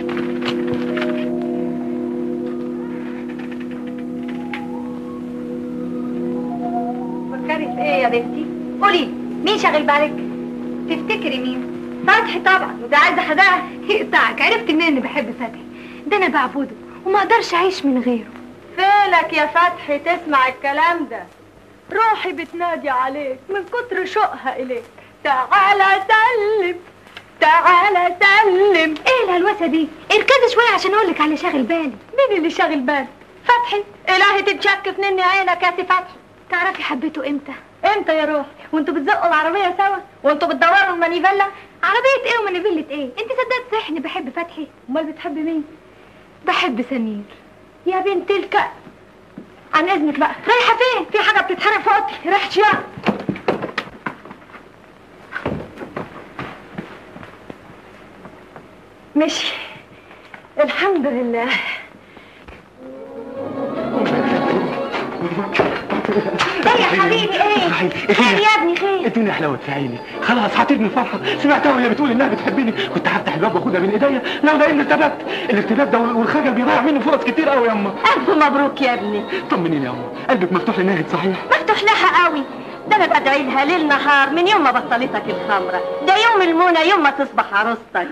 فكري في ايه يا بنتي قولي مين شاغل بالك تفتكري مين فتحي طبعا وده عايزه حداها يقطعك عرفت منين اني بحب فتحي ده انا بعبده وما اقدرش اعيش من غيره فينك يا فتحي تسمع الكلام ده روحي بتنادي عليك من كتر شوقها اليك تعالى سلم تعالى سلم ايه الهلوسه دي اركزي شويه عشان اقول لك على شاغل بالي مين اللي شاغل بالي فتحي الهي تتشك في نني عينك يا سي فتحي تعرفي حبيته امتى امتى يا روح وانتوا بتزقوا العربيه سوا وانتوا بتدوروا المانيفيلا عربيه ايه ومانيفيلا ايه انت صدقت صح اني بحب فتحي امال بتحبي مين بحب سمير يا بنت الك عن اذنك بقى رايحه فين في حاجه بتتحرق في اوضتي ريحه شياط مشي الحمد لله ده يا حبيبي ايه خير يا ابني خير الدنيا حلاوه في عيني خلاص هتبني فرحه سمعتها وهي بتقول انها بتحبني كنت هفتح الباب واخدها بين ايديا لولا اني ارتبكت الارتباك ده والخجل بيضيع مني فرص كتير قوي يا اما الف مبروك يا ابني طمنيني يا اما قلبك مفتوح لناهد صحيح مفتوح لها قوي ده انا بدعي لها ليل نهار من يوم ما بطلتك الخمره ده يوم المنى يوم ما تصبح عروستك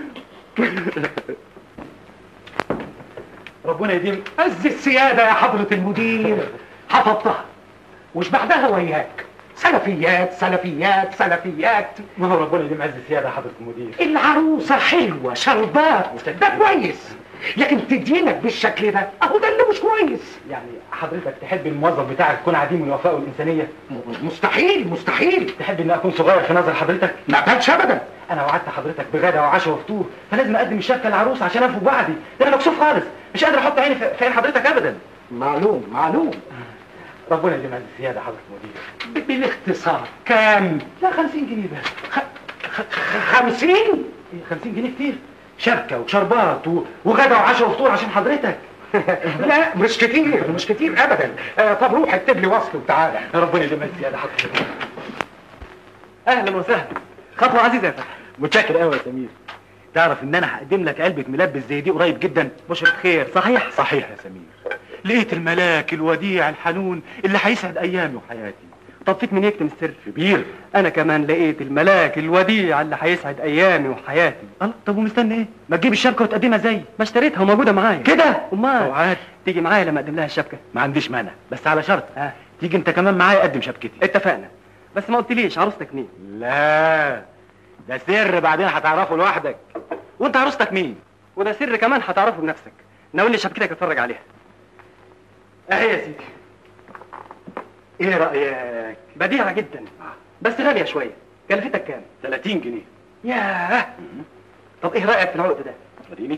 ربنا يديم عز السيادة يا حضرة المدير حفظتها وش بعدها وياك سلفيات سلفيات سلفيات ما هو ربنا يديم عز السيادة يا حضرة المدير العروسة حلوة شربات ده كويس لكن تدينك بالشكل ده اهو ده اللي مش كويس يعني حضرتك تحب الموظف بتاعك يكون عديم الوفاء والانسانيه مستحيل مستحيل تحب اني اكون صغير في نظر حضرتك ما اقبلش ابدا انا وعدت حضرتك بغدا وعشاء وفطور فلازم اقدم الشبكه للعروس عشان انفق وعدي ده انا مكسوف خالص مش قادر احط عيني في في عين حضرتك ابدا معلوم معلوم ربنا يديم عز السياده حضرة المدير بالاختصار كام لا 50 جنيه بس خ... خ... خ... 50 50 جنيه كتير شبكه وشربات و... وغدا وعشاء وفطور عشان حضرتك لا مش كتير مش كتير ابدا آه طب روح اكتب لي وصل وتعالى ربنا يديم عز السياده حضرتك اهلا وسهلا خطوه عزيزه يا فتحي متشكر قوي يا سمير تعرف ان انا هقدم لك علبه ملبس زي دي قريب جدا بشرة خير صحيح صحيح يا سمير لقيت الملاك الوديع الحنون اللي هيسعد ايامي وحياتي طفيت من يكتم السر كبير انا كمان لقيت الملاك الوديع اللي هيسعد ايامي وحياتي الله طب ومستني ايه ما تجيب الشبكه وتقدمها زي ما اشتريتها وموجوده معايا كده امال اوعاد تيجي معايا لما اقدم لها الشبكه ما عنديش مانع بس على شرط آه. تيجي انت كمان معايا قدم شبكتي اتفقنا بس ما قلتليش عروستك مين لا ده سر بعدين هتعرفه لوحدك وانت عروستك مين وده سر كمان هتعرفه بنفسك ناولني شبكتك اتفرج عليها اهي يا سيدي ايه رايك بديعه جدا بس غاليه شويه كلفتك كام 30 جنيه ياه طب ايه رايك في العقد ده وريني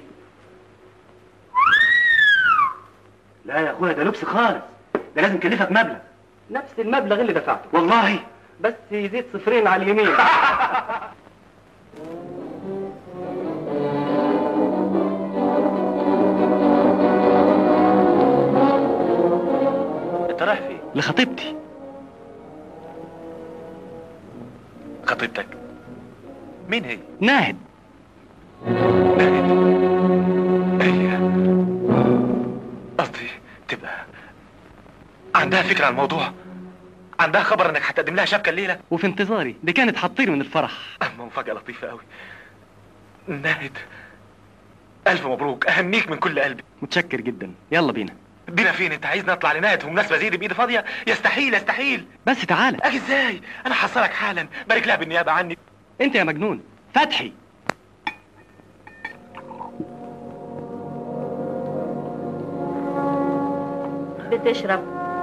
لا يا اخويا ده لبس خالص ده لازم يكلفك مبلغ نفس المبلغ اللي دفعته والله بس يزيد صفرين على اليمين انت رايح فين لخطيبتي خطيبتك مين هي ناهد ناهد هي قصدي تبقى عندها فكرة عن الموضوع عندها خبر انك هتقدم لها شبكة الليلة وفي انتظاري دي كانت هتطير من الفرح اما مفاجأة لطيفة قوي ناهد الف مبروك اهنيك من كل قلبي متشكر جدا يلا بينا بينا فين انت عايز نطلع لناهد في مناسبة زي دي بايدي فاضية يستحيل يستحيل بس تعالى اجي ازاي انا حصلك حالا بارك لها بالنيابة عني انت يا مجنون فتحي بتشرب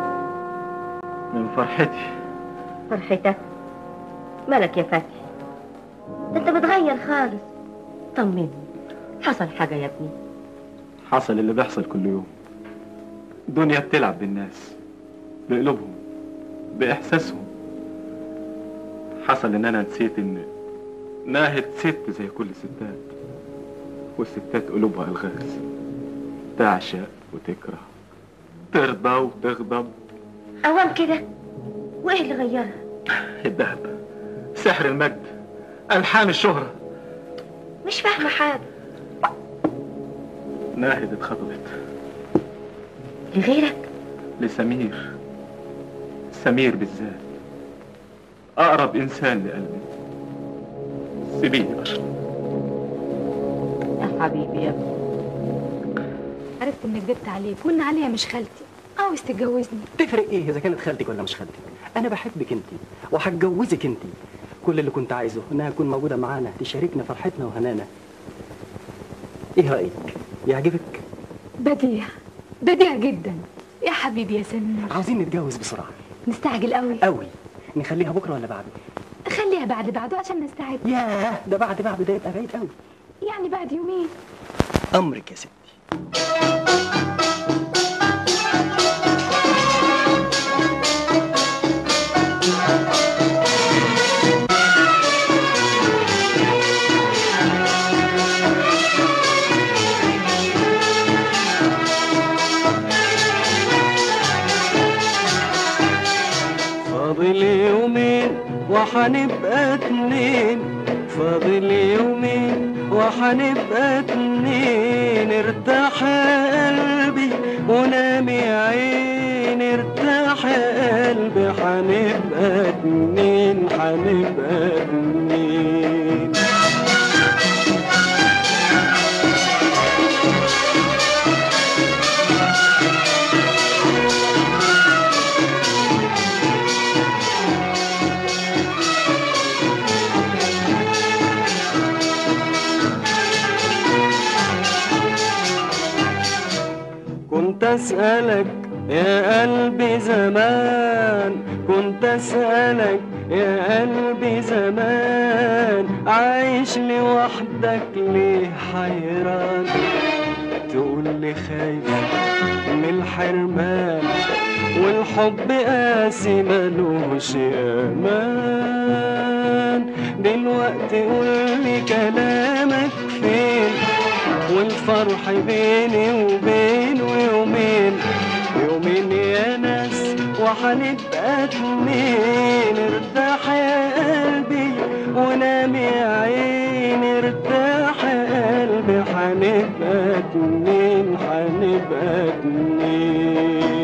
من فرحتي فرحتك مالك يا فتحي ده انت بتغير خالص طمني حصل حاجة يا ابني حصل اللي بيحصل كل يوم الدنيا بتلعب بالناس بقلوبهم بإحساسهم حصل إن أنا نسيت إن ناهد ست زي كل الستات والستات قلوبها ألغاز تعشق وتكره ترضى وتغضب اوام كده وايه اللي غيرها الذهب سحر المجد ألحان الشهرة مش فاهمة حاجة ناهد اتخطبت لغيرك لسمير سمير بالذات أقرب إنسان لقلبي سيبيني أشرب يا حبيبي يا ابني عرفت انك جبت عليك وان عليا مش خالتي عاوز تتجوزني تفرق ايه اذا كانت خالتك ولا مش خالتك انا بحبك انت وهتجوزك انت كل اللي كنت عايزه انها تكون موجوده معانا تشاركنا فرحتنا وهنانا ايه رايك يعجبك بديع بديع جدا يا حبيبي يا سمير عاوزين نتجوز بسرعه نستعجل قوي قوي نخليها بكره ولا بعده خليها بعد بعده عشان نستعد ياه ده بعد بعد ده يبقى بعيد قوي يعني بعد يومين امرك يا ستي وحنبقى اتنين فاضل يومين وحنبقى اتنين ارتاح يا قلبي ونام يا عيني ارتاح يا قلبي حنبقى اتنين حنبقى اتنين كنت أسألك يا قلبي زمان كنت أسألك يا قلبي زمان عايش لوحدك ليه حيران تقول لي خايف من الحرمان والحب قاسي ملوش امان دلوقتي قول لي كلامك فين والفرح بيني وبينه يومين يومين يا ناس وحنبقى اتنين ارتاح يا قلبي ونام يا عيني ارتاح يا قلبي حنبقى اتنين حنبقى اتنين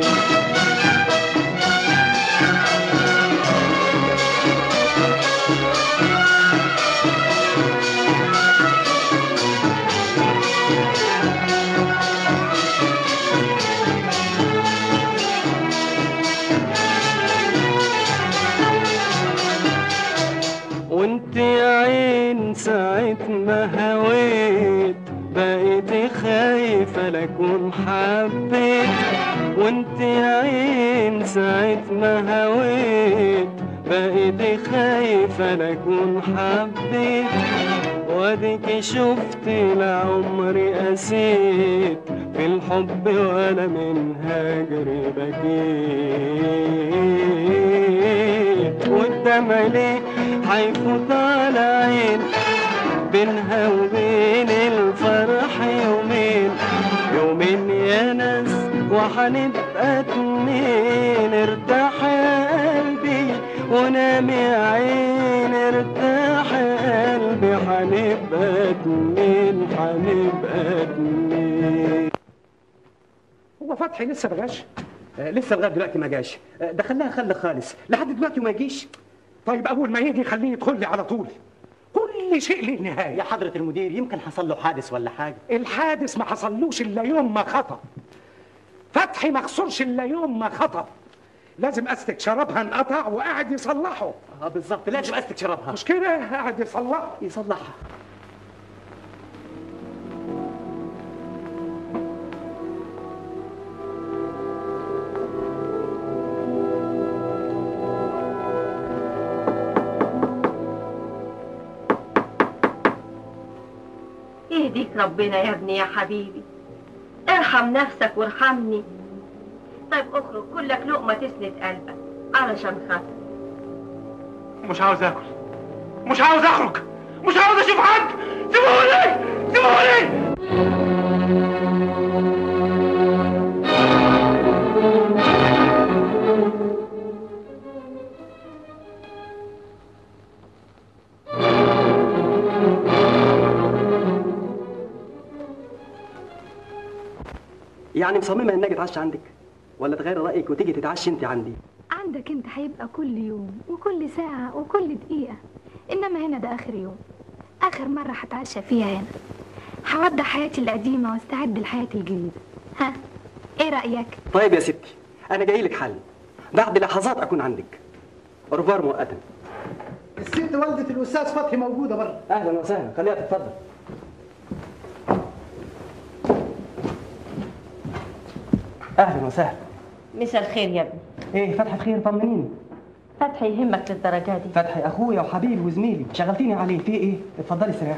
وانت يا عين ساعة ما هويت بقيت خايفة لكون حبيت وانت يا عين ساعة ما هويت بقيت خايفة لكون حبيت واديك شفت لعمري قسيت في الحب ولا من هجري بكيت والدمع ليه هيفوت على عين بينها وبين الفرح يومين يومين يا ناس وحنبقى اتنين ارتاح يا قلبي ونام يا عين ارتاح يا قلبي حنبقى اتنين حنبقى اتنين هو فتحي لسه بغاش آه، لسه لغايه دلوقتي ما جاش آه، ده خلاها خلى خالص لحد دلوقتي ما يجيش طيب اول ما يجي خليه يدخل لي على طول كل شيء له نهايه يا حضره المدير يمكن حصل له حادث ولا حاجه الحادث ما حصلوش الا يوم ما خطب فتحي ما خسرش الا يوم ما خطب لازم استك شرابها انقطع وقاعد يصلحه اه بالظبط لازم استك شرابها مش كده قاعد يصلحه يصلحها يهديك ربنا يا ابني يا حبيبي ارحم نفسك وارحمني طيب اخرج كلك لقمة تسند قلبك علشان خاطر مش عاوز اكل مش عاوز اخرج مش عاوز اشوف حد سيبوني سيبوني يعني مصممه انك اتعشى عندك ولا تغير رايك وتيجي تتعشى انت عندي عندك انت هيبقى كل يوم وكل ساعة وكل دقيقة انما هنا ده اخر يوم اخر مرة هتعشى فيها هنا هودع حياتي القديمة واستعد لحياتي الجديدة ها ايه رأيك طيب يا ستي انا جاي لك حل بعد لحظات اكون عندك رفار مؤقتا الست والدة الأستاذ فتحي موجودة بره اهلا وسهلا خليها تتفضل اهلا وسهلا مساء الخير يا ابني ايه فتحي خير طمنيني فتحي يهمك للدرجة دي فتحي اخويا وحبيبي وزميلي شغلتيني عليه في ايه اتفضلي استريحي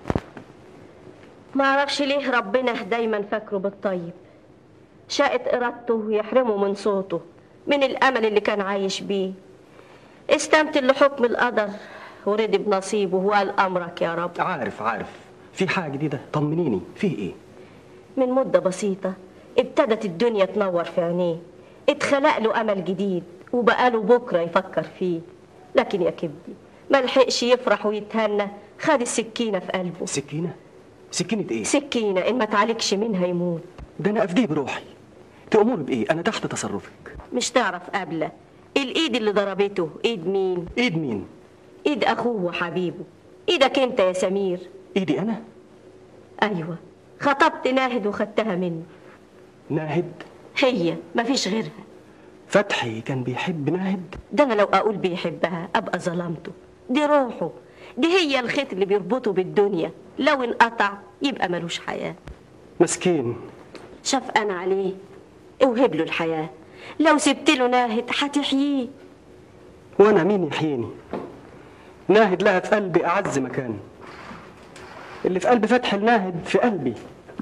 ما اعرفش ليه ربنا دايما فاكره بالطيب شاءت ارادته يحرمه من صوته من الامل اللي كان عايش بيه استمتل لحكم القدر ورضي بنصيبه وقال امرك يا رب عارف عارف في حاجه جديده طمنيني فيه ايه من مدة بسيطة ابتدت الدنيا تنور في عينيه اتخلق له أمل جديد وبقاله بكرة يفكر فيه لكن يا كبدي ملحقش يفرح ويتهنى خد السكينة في قلبه سكينة سكينة ايه سكينة إن ما تعالجش منها يموت ده انا افديه بروحي تأمر بايه انا تحت تصرفك مش تعرف قبله الإيد اللي ضربته إيد مين ايد مين إيد أخوه وحبيبه إيدك أنت يا سمير ايدي انا أيوة خطبت ناهد وخدتها منه ناهد هي مفيش غيرها فتحي كان بيحب ناهد ده أنا لو أقول بيحبها أبقى ظلمته دي روحه دي هي الخيط اللي بيربطه بالدنيا لو انقطع يبقى ملوش حياة مسكين شاف أنا عليه اوهب له الحياة لو سبت له ناهد هتحييه وانا مين يحييني ناهد لها في قلبي اعز مكان اللي في قلب فتح الناهد في قلبي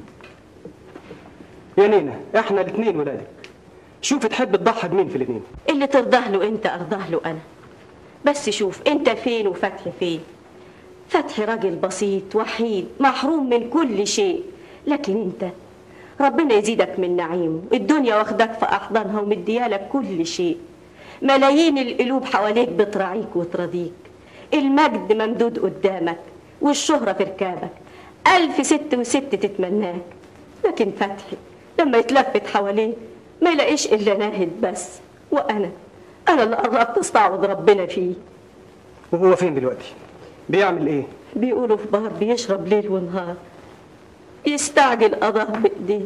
يا نينا احنا الاتنين ولادك شوف تحب تضحي بمين في الاتنين اللي ترضاه له انت ارضاه له انا بس شوف انت فين وفتحي فين فتحي راجل بسيط وحيد محروم من كل شيء لكن انت ربنا يزيدك من نعيمه الدنيا واخدك في احضانها ومديالك كل شيء ملايين القلوب حواليك بتراعيك وترضيك المجد ممدود قدامك والشهرة في ركابك ألف ست وست تتمناك لكن فتحي لما يتلفت حواليه ما يلاقيش إلا ناهد بس وأنا أنا اللي قربت استعوض ربنا فيه وهو فين دلوقتي بيعمل ايه بيقولوا في بار بيشرب ليل ونهار يستعجل قضاه بإيديه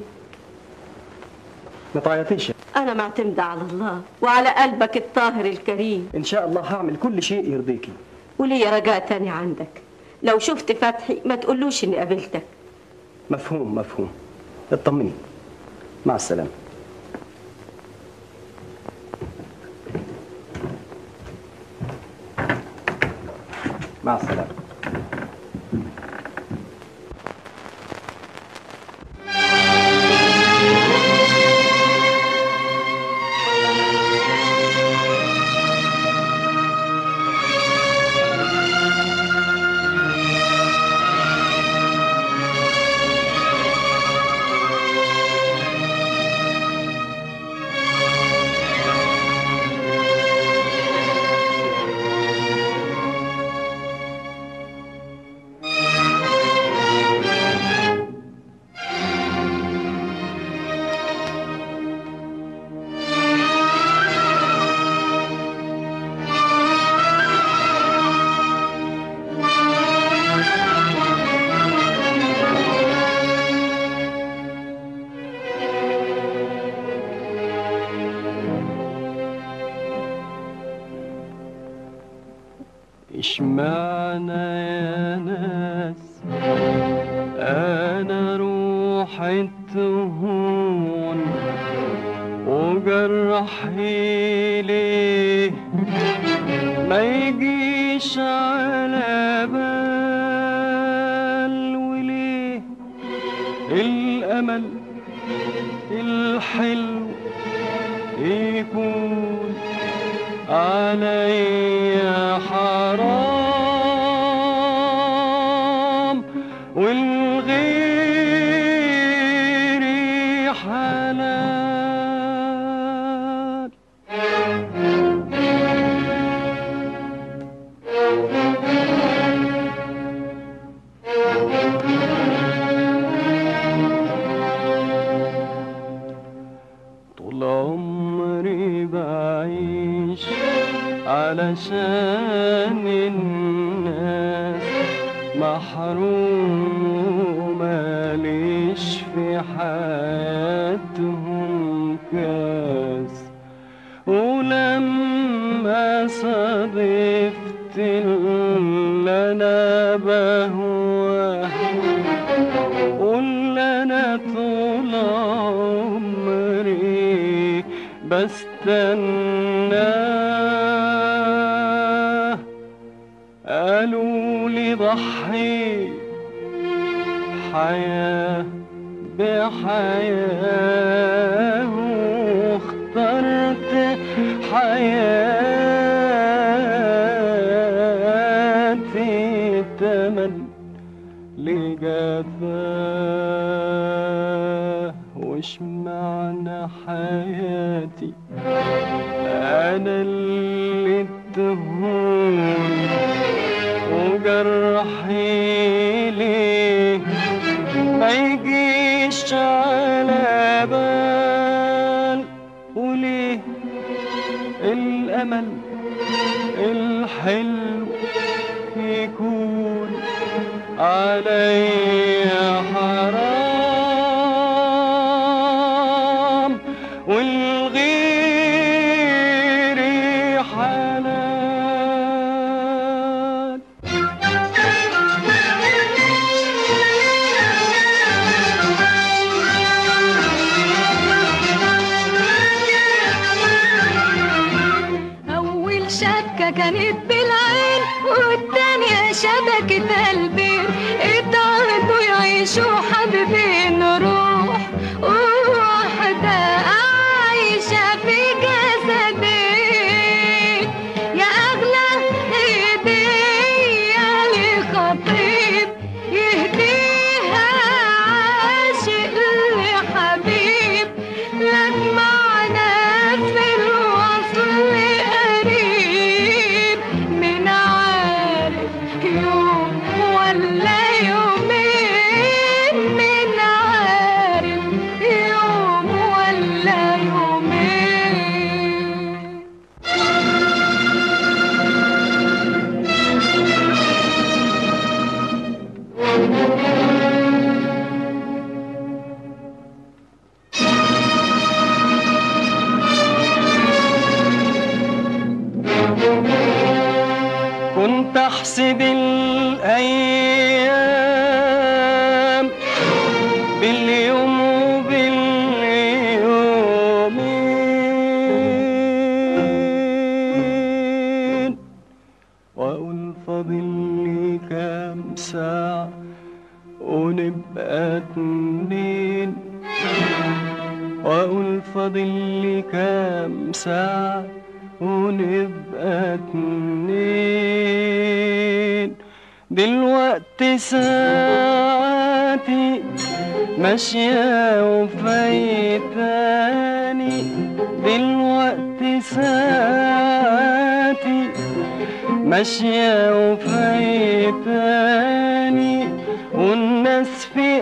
ما تعيطيش أنا معتمدة على الله وعلى قلبك الطاهر الكريم ان شاء الله هعمل كل شيء يرضيكي وليا رجاء تاني عندك لو شفت فتحي ما تقولوش إني قابلتك مفهوم مفهوم اطمني مع السلامة مع السلامة اشمعنى يا ناس انا روحي تهون وجرحي ليه ما يجيش على بال وليه الامل الحلو يكون عليا حرام والغير حلال طول عمري بعيش علشان الناس محروم ماليش في حياتهم كاس ولما صادفت اللي انا بهواه واللي انا طول عمري بستناه قالوا لي ضحي حياة بحياة واخترت حياتي تمن لجفاه وش معنى حياتي انا اللي تهون الأمل الحلو يكون علي حرام والغير حلال أول شبكة كانت بالعين والتانية شبكة البير اتعرضوا يعيشوا حبيبين روح واحدة عايشة في جسدين يا أغلى هدية لخطيب يهديها عاشق لحبيب لك معنى في الوصل قريب من عارف يوم ولا يومين من عارف يوم ولا يومين كنت احسب الايام باليوم وباليومين واقول فاضل لي كام ساعة ونبقى اتنين واقول فاضل لي كام ساعة ونبقى اتنين دلوقتي ساعتي ماشية وفايتاني دلوقتي ساعتي ماشية وفايتاني والناس في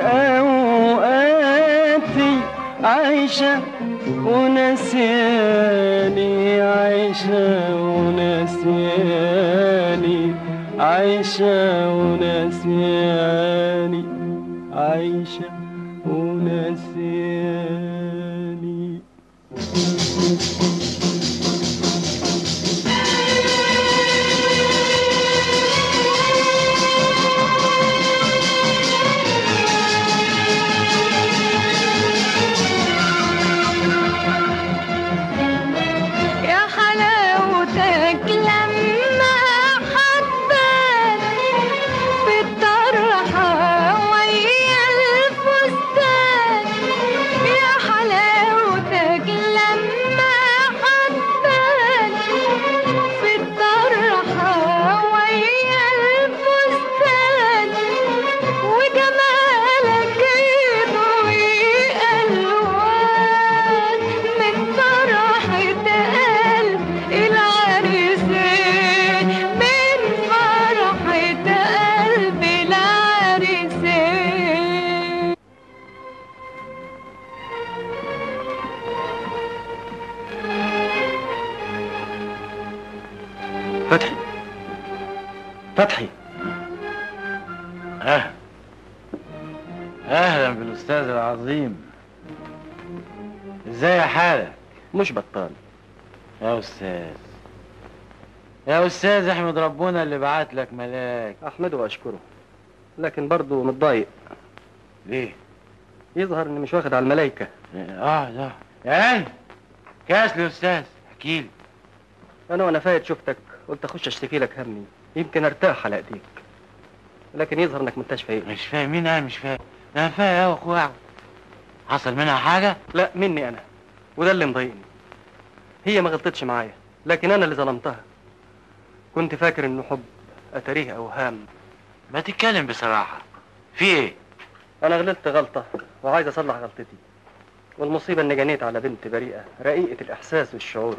أوقاتي عايشة ونسياني عايشة ونسياني عايشة ونسياني عايشة ونسياني يا حلاوتك لما حبك بالطرحة ويا الفستان يا حلاوتك لما حبك بالطرحة ويا الفستان وجمالك يضوي ألوان من فرحة قلب العريسين من فرحة قلب العريسين فتحي فتحي أهلا أهلا بالأستاذ العظيم إزاي حالك؟ مش بطال يا أستاذ يا أستاذ احمد ربنا اللي بعت لك ملاك احمده واشكره لكن برضه متضايق ليه؟ يظهر اني مش واخد على الملايكة اه لا يا عين كاس لي يا أستاذ احكيلي انا وانا فايت شفتك قلت اخش اشتكي لك همي يمكن ارتاح على ايديك لكن يظهر انك منتش فايق مش فاهم مين انا مش فاهم ده انا فاهم يا اخويا حصل منها حاجة؟ لا مني انا وده اللي مضايقني هي ما غلطتش معايا لكن انا اللي ظلمتها كنت فاكر انه حب اتاريه اوهام ما تتكلم بصراحة في ايه؟ انا غلطت غلطة وعايز اصلح غلطتي والمصيبة اني جنيت على بنت بريئة رقيقة الاحساس والشعور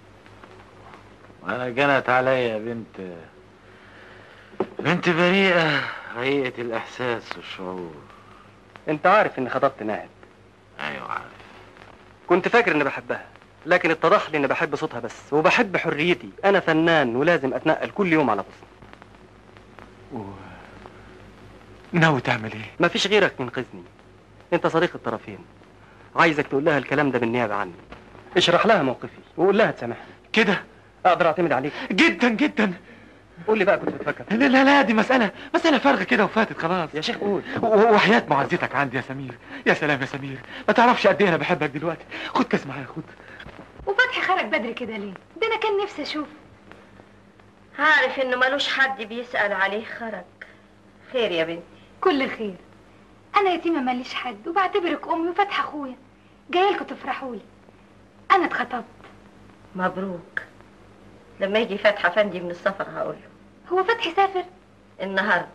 انا جنت عليا بنت بنت بريئة رقيقة الاحساس والشعور انت عارف اني خطبت ناهد ايوه عارف كنت فاكر اني بحبها لكن اتضح لي اني بحب صوتها بس وبحب حريتي انا فنان ولازم اتنقل كل يوم على بصمة ناوي تعمل ايه مفيش غيرك ينقذني انت صديق الطرفين عايزك تقول لها الكلام ده بالنيابه عني اشرح لها موقفي وقول لها تسامحني كده اقدر اعتمد عليك جدا جدا قول لي بقى كنت بتفكر لا لا لا دي مسألة مسألة فارغة كده وفاتت خلاص يا شيخ قول و- وحياة معزتك عندي يا سمير يا سلام يا سمير ما تعرفش قد ايه انا بحبك دلوقتي خد كاس معايا خد وفتحي خرج بدري كده ليه ده انا كان نفسي اشوفه عارف انه ملوش حد بيسأل عليه خرج خير يا بنتي كل الخير انا يتيمه ماليش حد وبعتبرك امي وفتحي اخويا جايلكوا تفرحوا لي انا اتخطبت مبروك لما يجي فتحي افندي من السفر هقول له هو فتحي سافر النهارده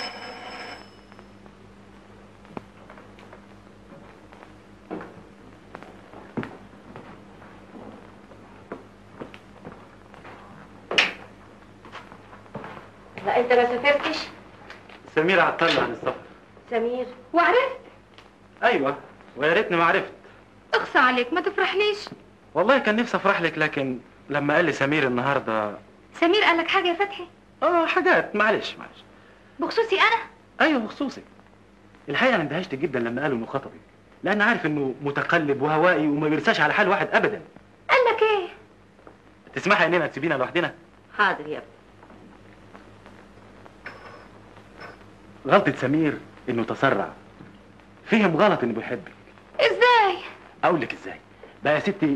لا انت ما سافرتش سمير عطلنا عن السفر سمير وعرفت ايوه ويا ريتني ما عرفت اخصى عليك ما تفرحليش والله كان نفسي افرح لك لكن لما قال لي سمير النهارده سمير قال لك حاجه يا فتحي اه حاجات معلش معلش بخصوصي انا ايوه بخصوصك الحقيقه انا اندهشت جدا لما قالوا انه خطبي لان عارف انه متقلب وهوائي وما بيرساش على حال واحد ابدا قال لك ايه تسمحي اننا تسيبينا لوحدنا حاضر يا ابني غلطة سمير انه تسرع فهم غلط انه بيحبك ازاي اقول لك ازاي بقى يا ستي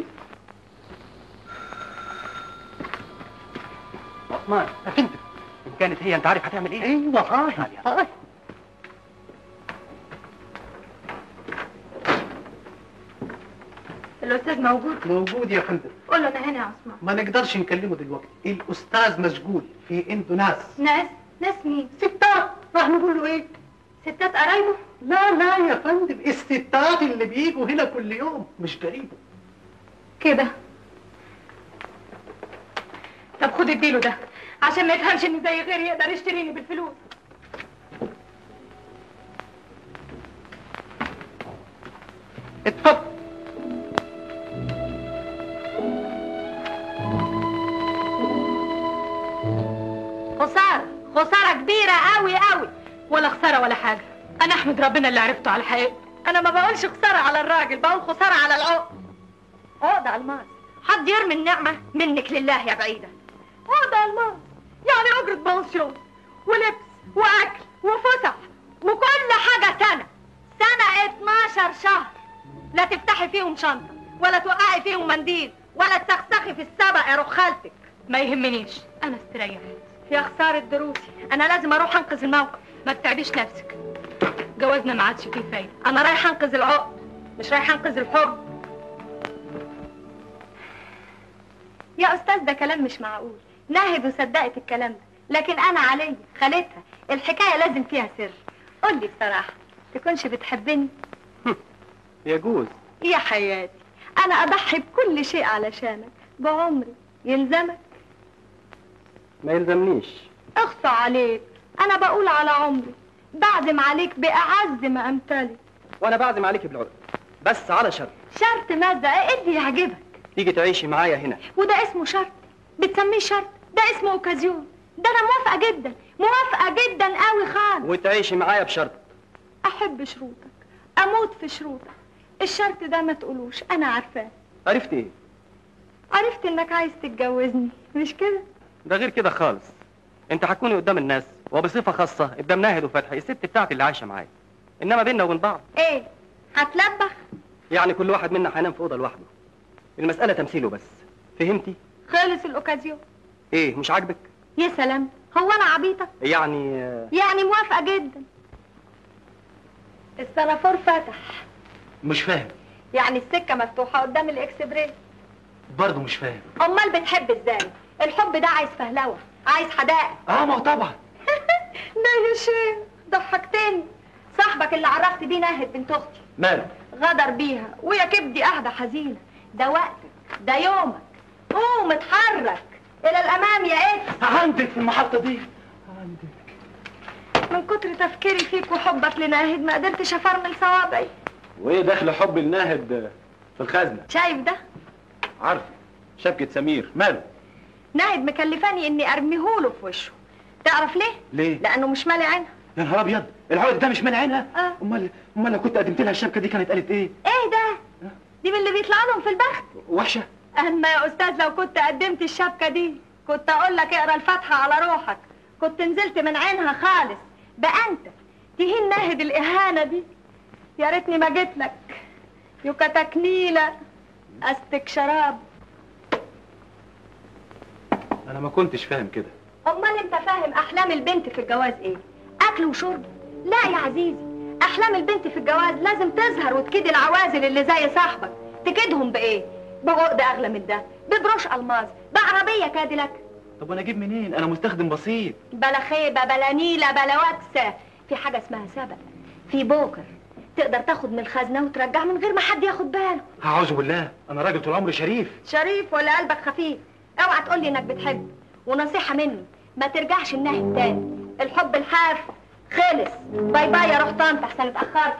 عثمان انت ان كانت هي انت عارف هتعمل ايه ايوه هاي هاي الاستاذ موجود موجود يا فندم قول له انا هنا يا عثمان ما نقدرش نكلمه دلوقتي الاستاذ مشغول في عنده ناس ناس ناس مين ستات راح نقول له ايه ستات قرايبه لا لا يا فندم الستات اللي بيجوا هنا كل يوم مش قريبه كده طب خد اديله ده عشان ما يفهمش ان زي غيري يقدر يشتريني بالفلوس اتفضل خسارة خسارة كبيرة قوي قوي ولا خسارة ولا حاجة أنا أحمد ربنا اللي عرفته على الحقيقة أنا ما بقولش خسارة على الراجل بقول خسارة على العقد عقد الماس حد يرمي النعمة منك لله يا بعيدة عقد الماس يعني أجرة بنسيون ولبس وأكل وفسح وكل حاجة سنة سنة 12 شهر لا تفتحي فيهم شنطة ولا توقعي فيهم منديل ولا تسخسخي في السبق يا روح خالتك ما يهمنيش أنا استريحت يا خسارة دروسي أنا لازم أروح أنقذ الموقف ما تتعبيش نفسك جوازنا ما عادش فيه فايدة أنا رايحة أنقذ العقد مش رايحة أنقذ الحب يا أستاذ ده كلام مش معقول ناهد وصدقت الكلام ده لكن أنا عليا خالتها الحكاية لازم فيها سر قول لي بصراحة تكونش بتحبني يجوز يا حياتي أنا أضحي بكل شيء علشانك بعمري يلزمك ما يلزمنيش اخفى عليك أنا بقول على عمري بعزم عليك بأعز ما أمتلك وانا بعزم عليك بالعقد بس على شرط شرط ماذا إيه اللي يعجبك تيجي تعيشي معايا هنا وده اسمه شرط بتسميه شرط ده اسمه اوكازيون ده انا موافقه جدا موافقه جدا قوي خالص وتعيشي معايا بشرط احب شروطك اموت في شروطك الشرط ده ما تقولوش انا عارفاه عرفت ايه عرفت انك عايز تتجوزني مش كده ده غير كده خالص انت هتكوني قدام الناس وبصفه خاصه قدام ناهد وفتحي الست بتاعتي اللي عايشه معايا انما بيننا وبين بعض ايه هتلبخ يعني كل واحد منا هينام في اوضه لوحده المساله تمثيله بس فهمتي خلص الاوكازيون ايه مش عاجبك يا سلام هو انا عبيطه يعني آه، يعني موافقه جدا السنافور فتح مش فاهم يعني السكه مفتوحه قدام الاكسبريس برضه مش فاهم امال بتحب ازاي الحب ده عايز فهلوه عايز حدائق اه ما هو طبعا لا يا شيخ ضحكتني صاحبك اللي عرفت بيه ناهد بنت اختي ماله غدر بيها ويا كبدي قاعده حزينه ده وقتك ده يومك قوم اتحرك الى الامام يا اكس عندك في المحطه دي من كتر تفكيري فيك وحبك لناهد ما قدرتش افرمل صوابعي وايه دخل حب الناهد في الخزنه شايف ده عارفه شبكة سمير ماله ناهد مكلفاني اني ارميهوله في وشه تعرف ليه؟ ليه؟ لانه مش مالي عينها يا نهار ابيض العقد ده مش مال عينها اه امال امال لو كنت قدمت لها الشبكه دي كانت قالت ايه ايه ده؟ دي من اللي بيطلع لهم في البخت وحشه اما يا استاذ لو كنت قدمت الشبكه دي كنت اقول لك اقرا الفاتحه على روحك كنت نزلت من عينها خالص بقى انت تهين ناهد الاهانه دي يا ريتني ما جيت لك يوكا تكنيله استك شراب انا ما كنتش فاهم كده امال انت فاهم احلام البنت في الجواز ايه اكل وشرب لا يا عزيزي احلام البنت في الجواز لازم تظهر وتكيد العوازل اللي زي صاحبك تكيدهم بايه بعقد اغلى من ده ببروش الماظ بعربيه كاديلاك طب وانا اجيب منين انا مستخدم بسيط بلا خيبه بلا نيله بلا وكسه في حاجه اسمها سبق في بوكر تقدر تاخد من الخزنه وترجع من غير ما حد ياخد باله اعوذ بالله انا راجل طول عمري شريف شريف ولا قلبك خفيف اوعى تقول لي انك بتحب ونصيحه مني ما ترجعش الناحيه تاني الحب الحاف خلص باي باي يا رحتان احسن اتاخرت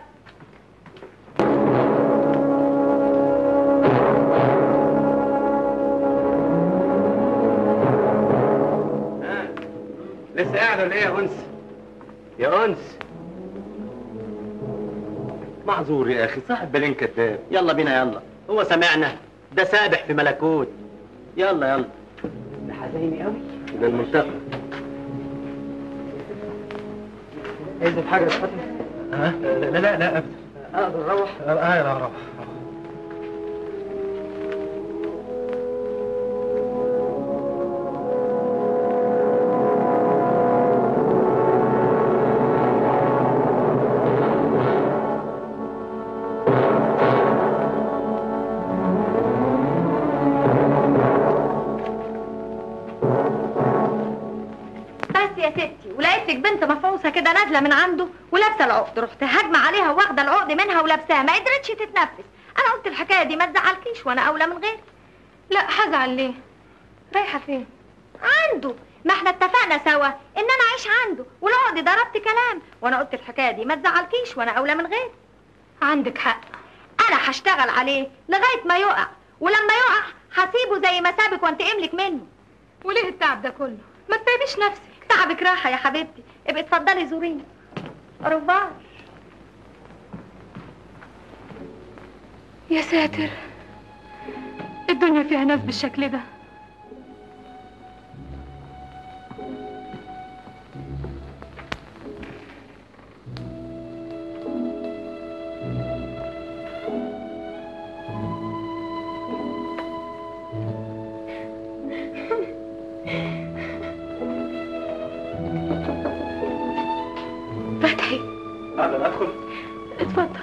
لسه قاعد ولا ايه يا انس يا انس معذور يا اخي صاحب بالين كذاب يلا بينا يلا هو سمعنا ده سابح في ملكوت يلا يلا ده حزيني قوي ده المنتقى عايز حاجه يا فتحي ها لا لا لا ابدا اقدر اروح اه لا روح بس يا ستي ولقيت لك بنت مفعوصه كده نازله من عنده ولابسه العقد رحت هاجمه عليها واخده العقد منها ولابساها ما قدرتش تتنفس انا قلت الحكايه دي ما تزعلكيش وانا اولى من غيرك لا هزعل ليه رايحه فين عنده ما احنا اتفقنا سوا ان انا اعيش عنده والعقد ضربت كلام وانا قلت الحكايه دي ما تزعلكيش وانا اولى من غيرك عندك حق انا هشتغل عليه لغايه ما يقع ولما يقع هسيبه زي ما سابك وانتقم لك منه وليه التعب ده كله ما تتعبيش نفسك تعبك راحه يا حبيبتي ابقي اتفضلي زوريني رفار يا ساتر الدنيا فيها ناس بالشكل ده فتحي اهلا ادخل اتفضل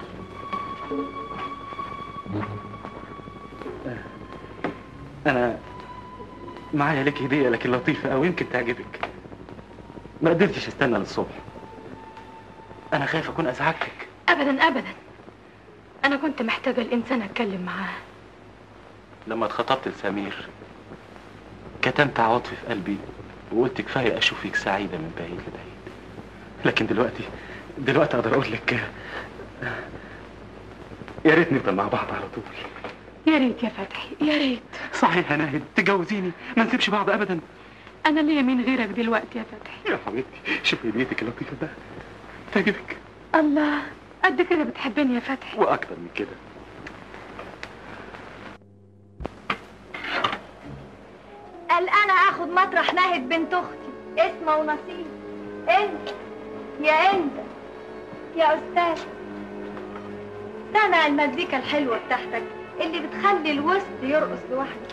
انا معايا لك هديه لكن لطيفه قوي يمكن تعجبك ما قدرتش استنى للصبح انا خايف اكون ازعجتك ابدا ابدا انا كنت محتاجه الانسان اتكلم معاه لما اتخطبت لسمير كتمت عواطفي في قلبي وقلت كفايه اشوفك سعيده من بعيد لبعيد لكن دلوقتي دلوقتي اقدر اقول لك يا ريت نفضل مع بعض على طول يا ريت يا فتحي يا ريت صحيح يا ناهد تجوزيني ما نسيبش بعض ابدا انا ليا مين غيرك دلوقتي يا فتحي يا حبيبتي شوفي هديتك اللطيفه ده تعجبك الله قد كده بتحبني يا فتحي واكتر من كده قال انا اخد مطرح ناهد بنت اختي اسمه ونصيب انت يا انت يا استاذ سمع المزيكا الحلوه بتاعتك اللي بتخلي الوسط يرقص لوحده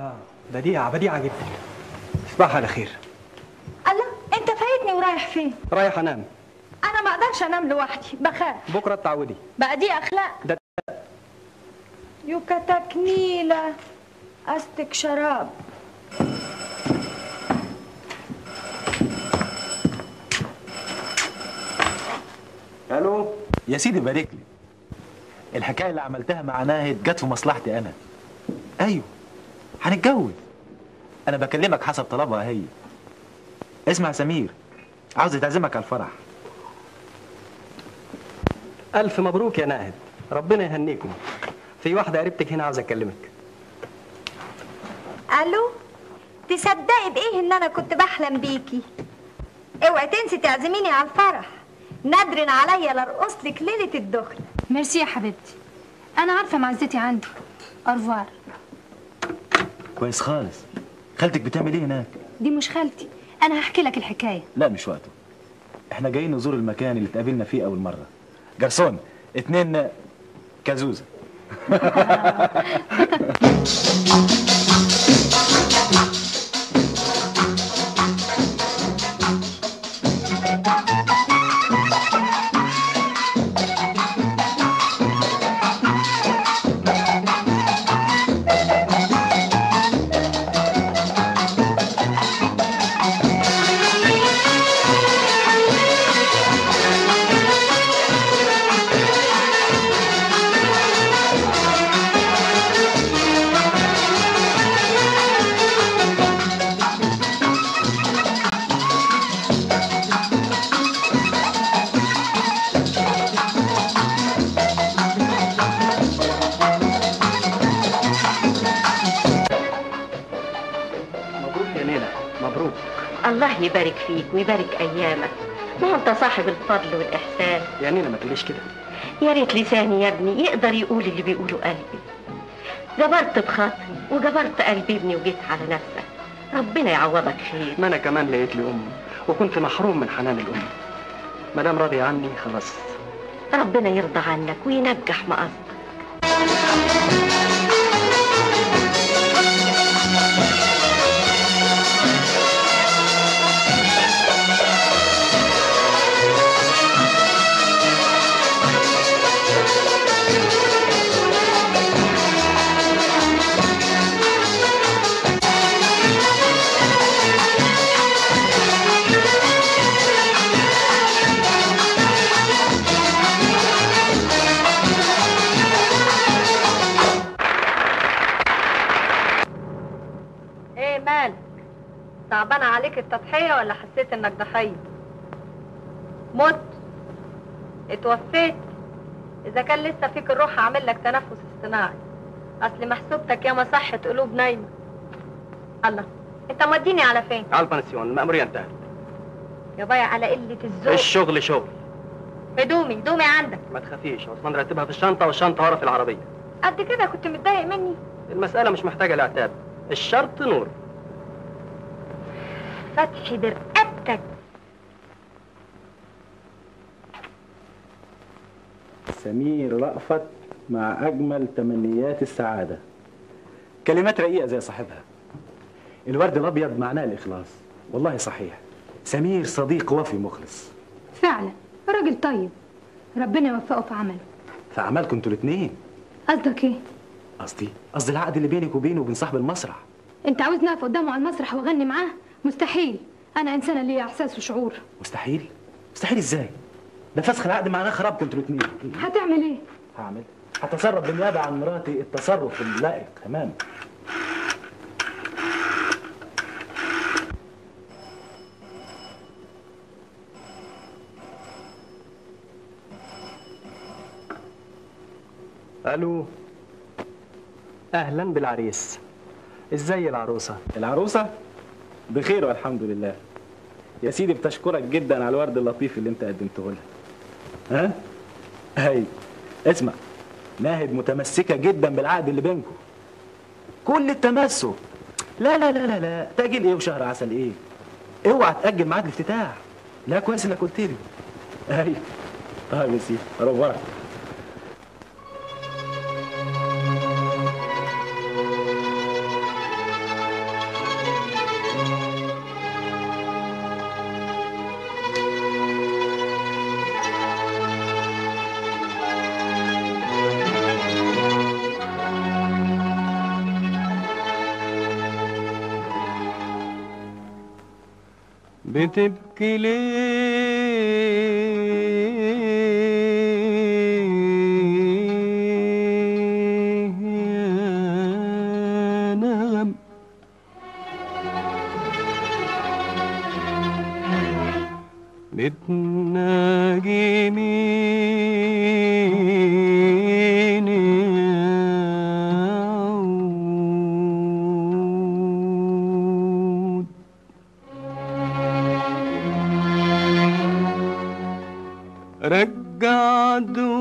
اه بديعة بديعة جدا تصبح على خير الله انت فايتني ورايح فين رايح انام انا ما اقدرش انام لوحدي بخاف بكرة تعودي بقى دي اخلاق ده يوكتك نيلة استك شراب الو يا سيدي بارك لي الحكايه اللي عملتها مع ناهد جت في مصلحتي انا ايوه هنتجوز انا بكلمك حسب طلبها هي اسمع يا سمير عاوز تعزمك على الفرح ألف مبروك يا ناهد ربنا يهنيكم في واحدة قريبتك هنا عاوز أكلمك الو تصدقي بايه ان انا كنت بحلم بيكي اوعي تنسي تعزميني على الفرح نادرن عليا لارقص لك ليله الدخل ميرسي يا حبيبتي انا عارفه معزتي عندي ارفوار كويس خالص خالتك بتعمل ايه هناك دي مش خالتي انا هحكي لك الحكايه لا مش وقته احنا جايين نزور المكان اللي اتقابلنا فيه اول مره جرسون اتنين كازوزه مبروك يا نيلة مبروك الله يبارك فيك ويبارك ايامك ما هو انت صاحب الفضل والاحسان يا نيلة ما تقوليش كده يا ريت لساني يا ابني يقدر يقول اللي بيقوله قلبي جبرت بخاطري وجبرت قلبي ابني وجيت على نفسك ربنا يعوضك خير ما أنا كمان لقيت لي أم وكنت محروم من حنان الأم ما دام راضي عني خلاص ربنا يرضى عنك وينجح مقصدك ايه مالك صعبانة عليك التضحية ولا حسيت انك ضحية مت اتوفيت اذا كان لسه فيك الروح هعمل لك تنفس اصطناعي اصل محسوبتك يا مصحة قلوب نايمة الله انت موديني على فين على البنسيون المأمورية انتهت يا بايع على قلة الذوق الشغل شغل هدومي هدومي عندك ما تخافيش عثمان رتبها في الشنطة والشنطة ورا في العربية قد كده كنت متضايق مني المسألة مش محتاجة العتاب الشرط نور فتحي برقبتك سمير رأفت مع أجمل تمنيات السعادة كلمات رقيقة زي صاحبها الورد الأبيض معناه الإخلاص والله صحيح سمير صديق وفي مخلص فعلا راجل طيب ربنا يوفقه في عمله في أعمالكم انتوا الاتنين قصدك ايه قصدي قصدي العقد اللي بينك وبينه وبين صاحب المسرح انت عاوزني اقف قدامه على المسرح واغني معاه مستحيل انا انسانه ليا احساس وشعور مستحيل مستحيل ازاي ده فسخ العقد معناه خرابكم انتوا الاتنين هتعمل ايه هعمل هتصرف بالنيابة عن مراتي التصرف اللائق تمام الو اهلا بالعريس ازاي العروسه العروسة بخير والحمد لله يا سيدي بتشكرك جدا على الورد اللطيف اللي انت قدمته لها ها هاي اسمع ناهد متمسكة جدا بالعقد اللي بينكم كل التمسك لا لا لا لا لا تأجيل ايه وشهر عسل ايه اوعى تأجل ميعاد الافتتاح لا كويس انك قلت لي ايوه طيب يا سيدي ربنا بتبكي ليه يا نغم بتناجي مين يعود رجع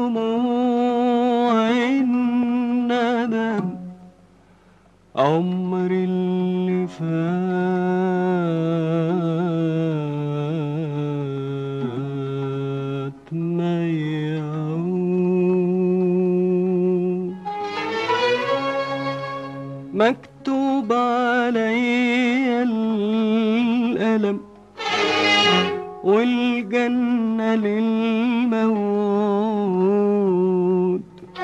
دموع الندم عمر اللي فات ما يعود مكتوب علي الألم والجنة للموت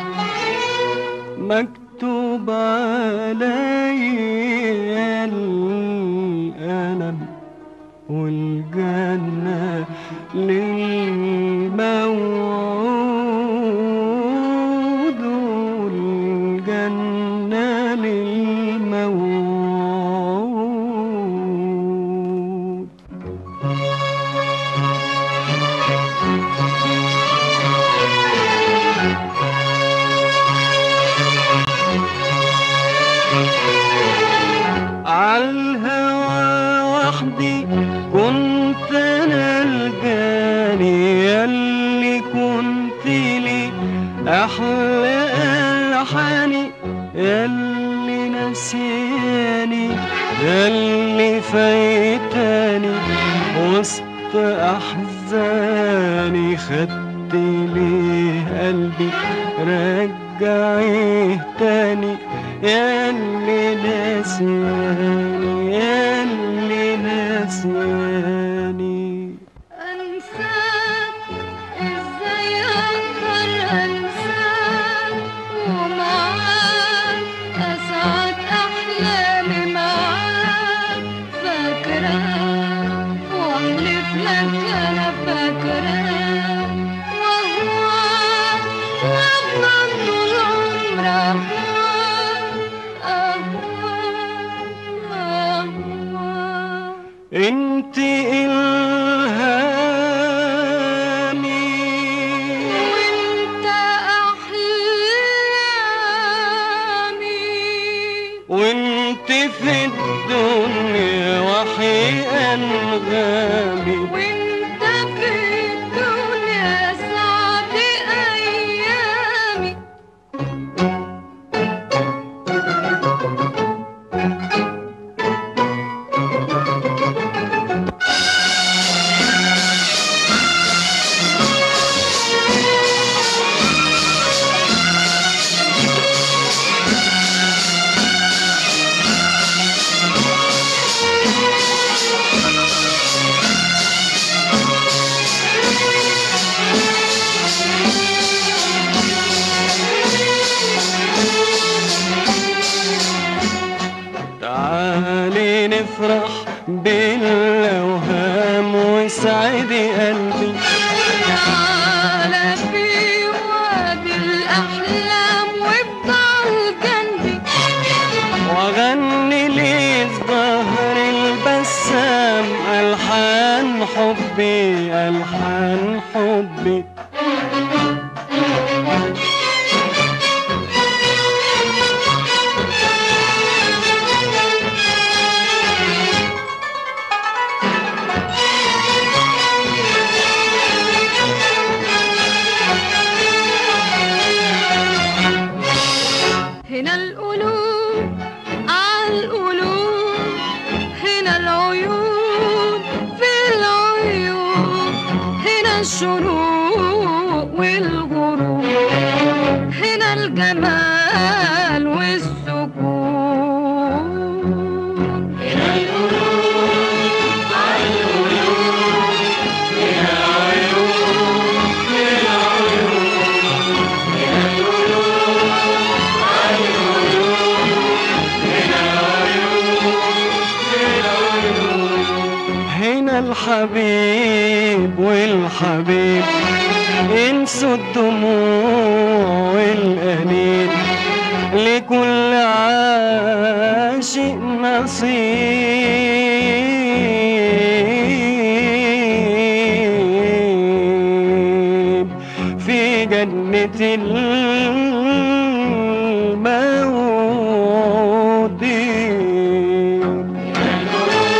مكتوب علي الألم والجنة للموت والجنة للموت عالهوى وحدي كنت انا الجاني ياللي كنت لي احلى الحاني ياللي نسياني ياللي فايتاني وسط احزاني خدت ليه قلبي رجعيه تاني ياللي ناسياني ياللي ناسياني انساك ازاي اقدر انساك ومعاك اسعد احلامي معاك فاكراك واحلف لك انا فاكراك وهواك وافضل طول عمري اهواك اهواك اهواك انت الهامي وانت احلامي وانت في الدنيا وحي انغامي وانت في الدنيا سعد ايامي تعالي نفرح بالاوهام وسعدي قلبي تعالى في وادي الاحلام وافضل جنبي واغني لي في ظهر البسام الحان حبي الحان حبي هنا القلوب عالقلوب هنا العيون في العيون هنا الشروق والغروب هنا الجمال والسكون هنا القلوب عالقلوب هنا العيون في العيون هنا القلوب هنا الحبيب والحبيب انسوا الدموع والأنين لكل عاشق نصيب في جنة الموت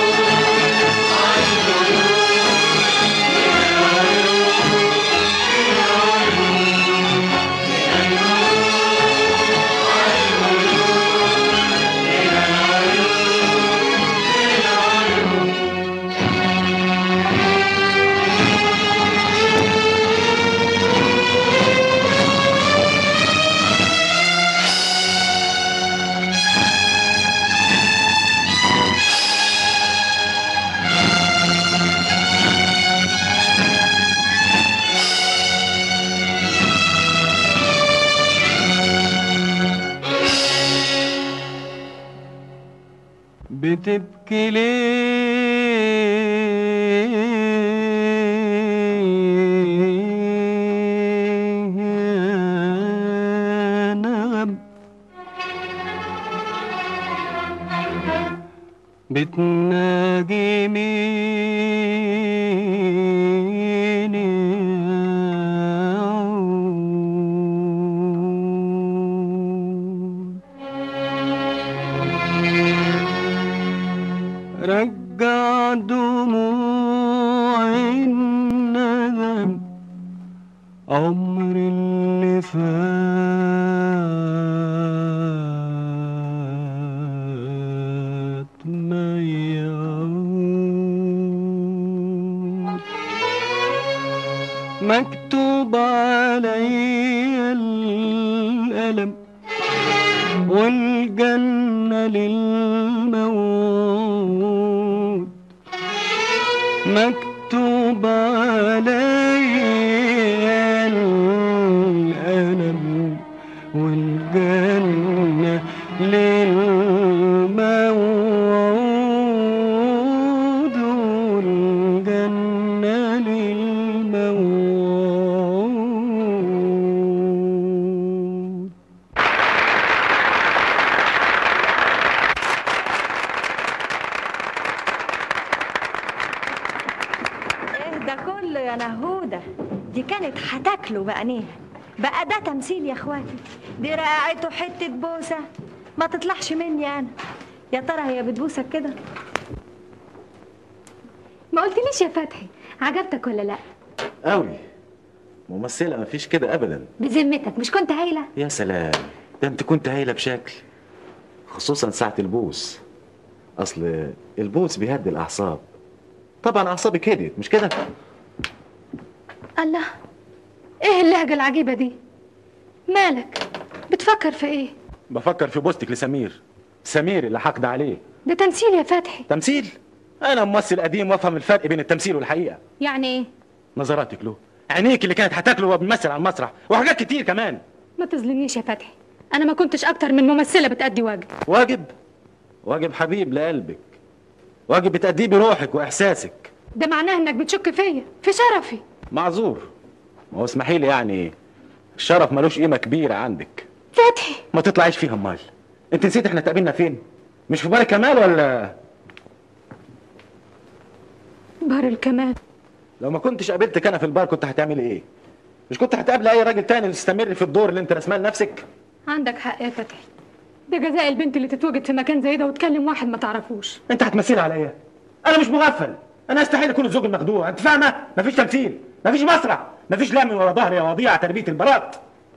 بتبكي ليه يا نغم بتناجي مين رجع دموع الندم عمر اللي فات ما يعود مكتوب علي الألم والجنة للموت مكتوب علي الألم والجنة للموت والجنة للموت ايه ده كله يا نهودة دي كانت هتاكله بعينيها بقى ده تمثيل يا اخواتي دي رقعته حتة بوسة ما تطلعش مني انا يا ترى هي بتبوسك كده ما قلتليش يا فتحي عجبتك ولا لا قوي ممثلة مفيش كده أبدا بذمتك مش كنت هايله يا سلام ده أنت كنت هايلة بشكل خصوصا ساعة البوس أصل البوس بيهدي الأعصاب طبعا أعصابك هديت مش كده؟ الله ايه اللهجه العجيبه دي مالك بتفكر في ايه بفكر في بوستك لسمير سمير اللي حقد عليه ده تمثيل يا فتحي تمثيل انا ممثل قديم وافهم الفرق بين التمثيل والحقيقه يعني ايه نظراتك له عينيك اللي كانت هتاكله وهو بيمثل على المسرح وحاجات كتير كمان ما تظلمنيش يا فتحي انا ما كنتش اكتر من ممثله بتأدي واجب واجب واجب حبيب لقلبك واجب بتأديه بروحك وإحساسك ده معناه انك بتشك فيا في شرفي معذور ما هو اسمحي لي يعني الشرف ملوش قيمه كبيره عندك فتحي ما تطلعيش فيها امال انت نسيت احنا اتقابلنا فين مش في بار كمال ولا بار الكمال لو ما كنتش قابلتك انا في البار كنت هتعملي ايه مش كنت هتقابل اي راجل تاني تستمر في الدور اللي انت رسماه لنفسك عندك حق يا فتحي ده جزاء البنت اللي تتوجد في مكان زي ده وتكلم واحد ما تعرفوش انت هتمثلي عليا انا مش مغفل انا استحيل اكون الزوج المخدوع انت فاهمه مفيش تمثيل مفيش مسرح مفيش لا من ورا ظهري يا وضيعه تربيه البنات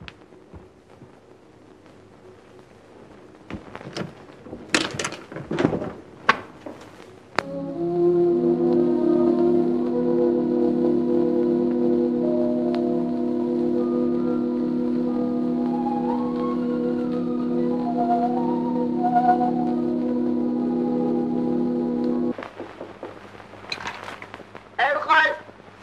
ادخل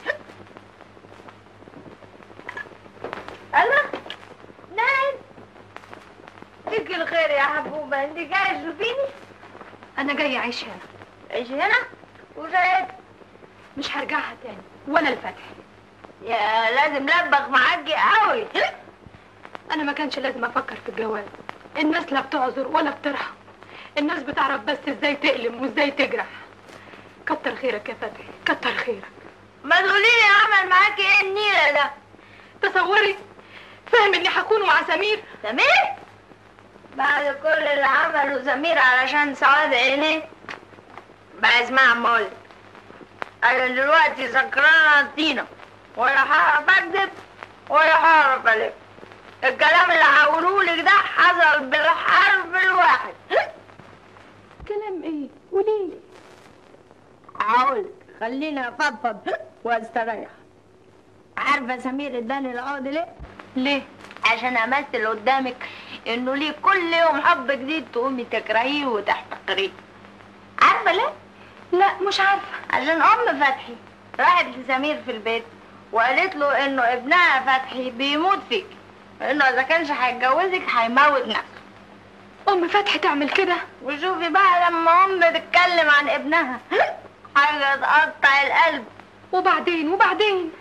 الله نايم فيك الخير يا حبوبة انت جاي تشوفيني انا جايه اعيش هنا ايش هنا وزيت مش هرجعها تاني ولا الفتح يا لازم لبخ معاكي قوي انا ما كانش لازم افكر في الجواز الناس لا بتعذر ولا بترحم الناس بتعرف بس ازاي تألم وازاي تجرح كتر خيرك يا فتحي كتر خيرك ما تقولي لي عمل معاكي ايه النيلة ده تصوري فاهم اني هكون مع سمير سمير بعد كل اللي عمله سمير علشان سواد عينيه بقى اسمع مول انا دلوقتي سكرانة طينة ولا هعرف اكذب ولا هعرف الف الكلام اللي هقولهولك ده حصل بالحرف الواحد كلام ايه قوليلي هقولك خليني افضفض واستريح عارفه سمير اداني العقد ليه؟ ليه؟ عشان امثل قدامك انه ليه كل يوم حب جديد تقومي تكرهيه وتحتقريه عارفه ليه؟ لا مش عارفه عشان ام فتحي راحت لسمير في البيت وقالت له انه ابنها فتحي بيموت فيك انه اذا كانش هيتجوزك هيموت نفسه ام فتحي تعمل كده وشوفي بقى لما ام تتكلم عن ابنها حاجه تقطع القلب وبعدين وبعدين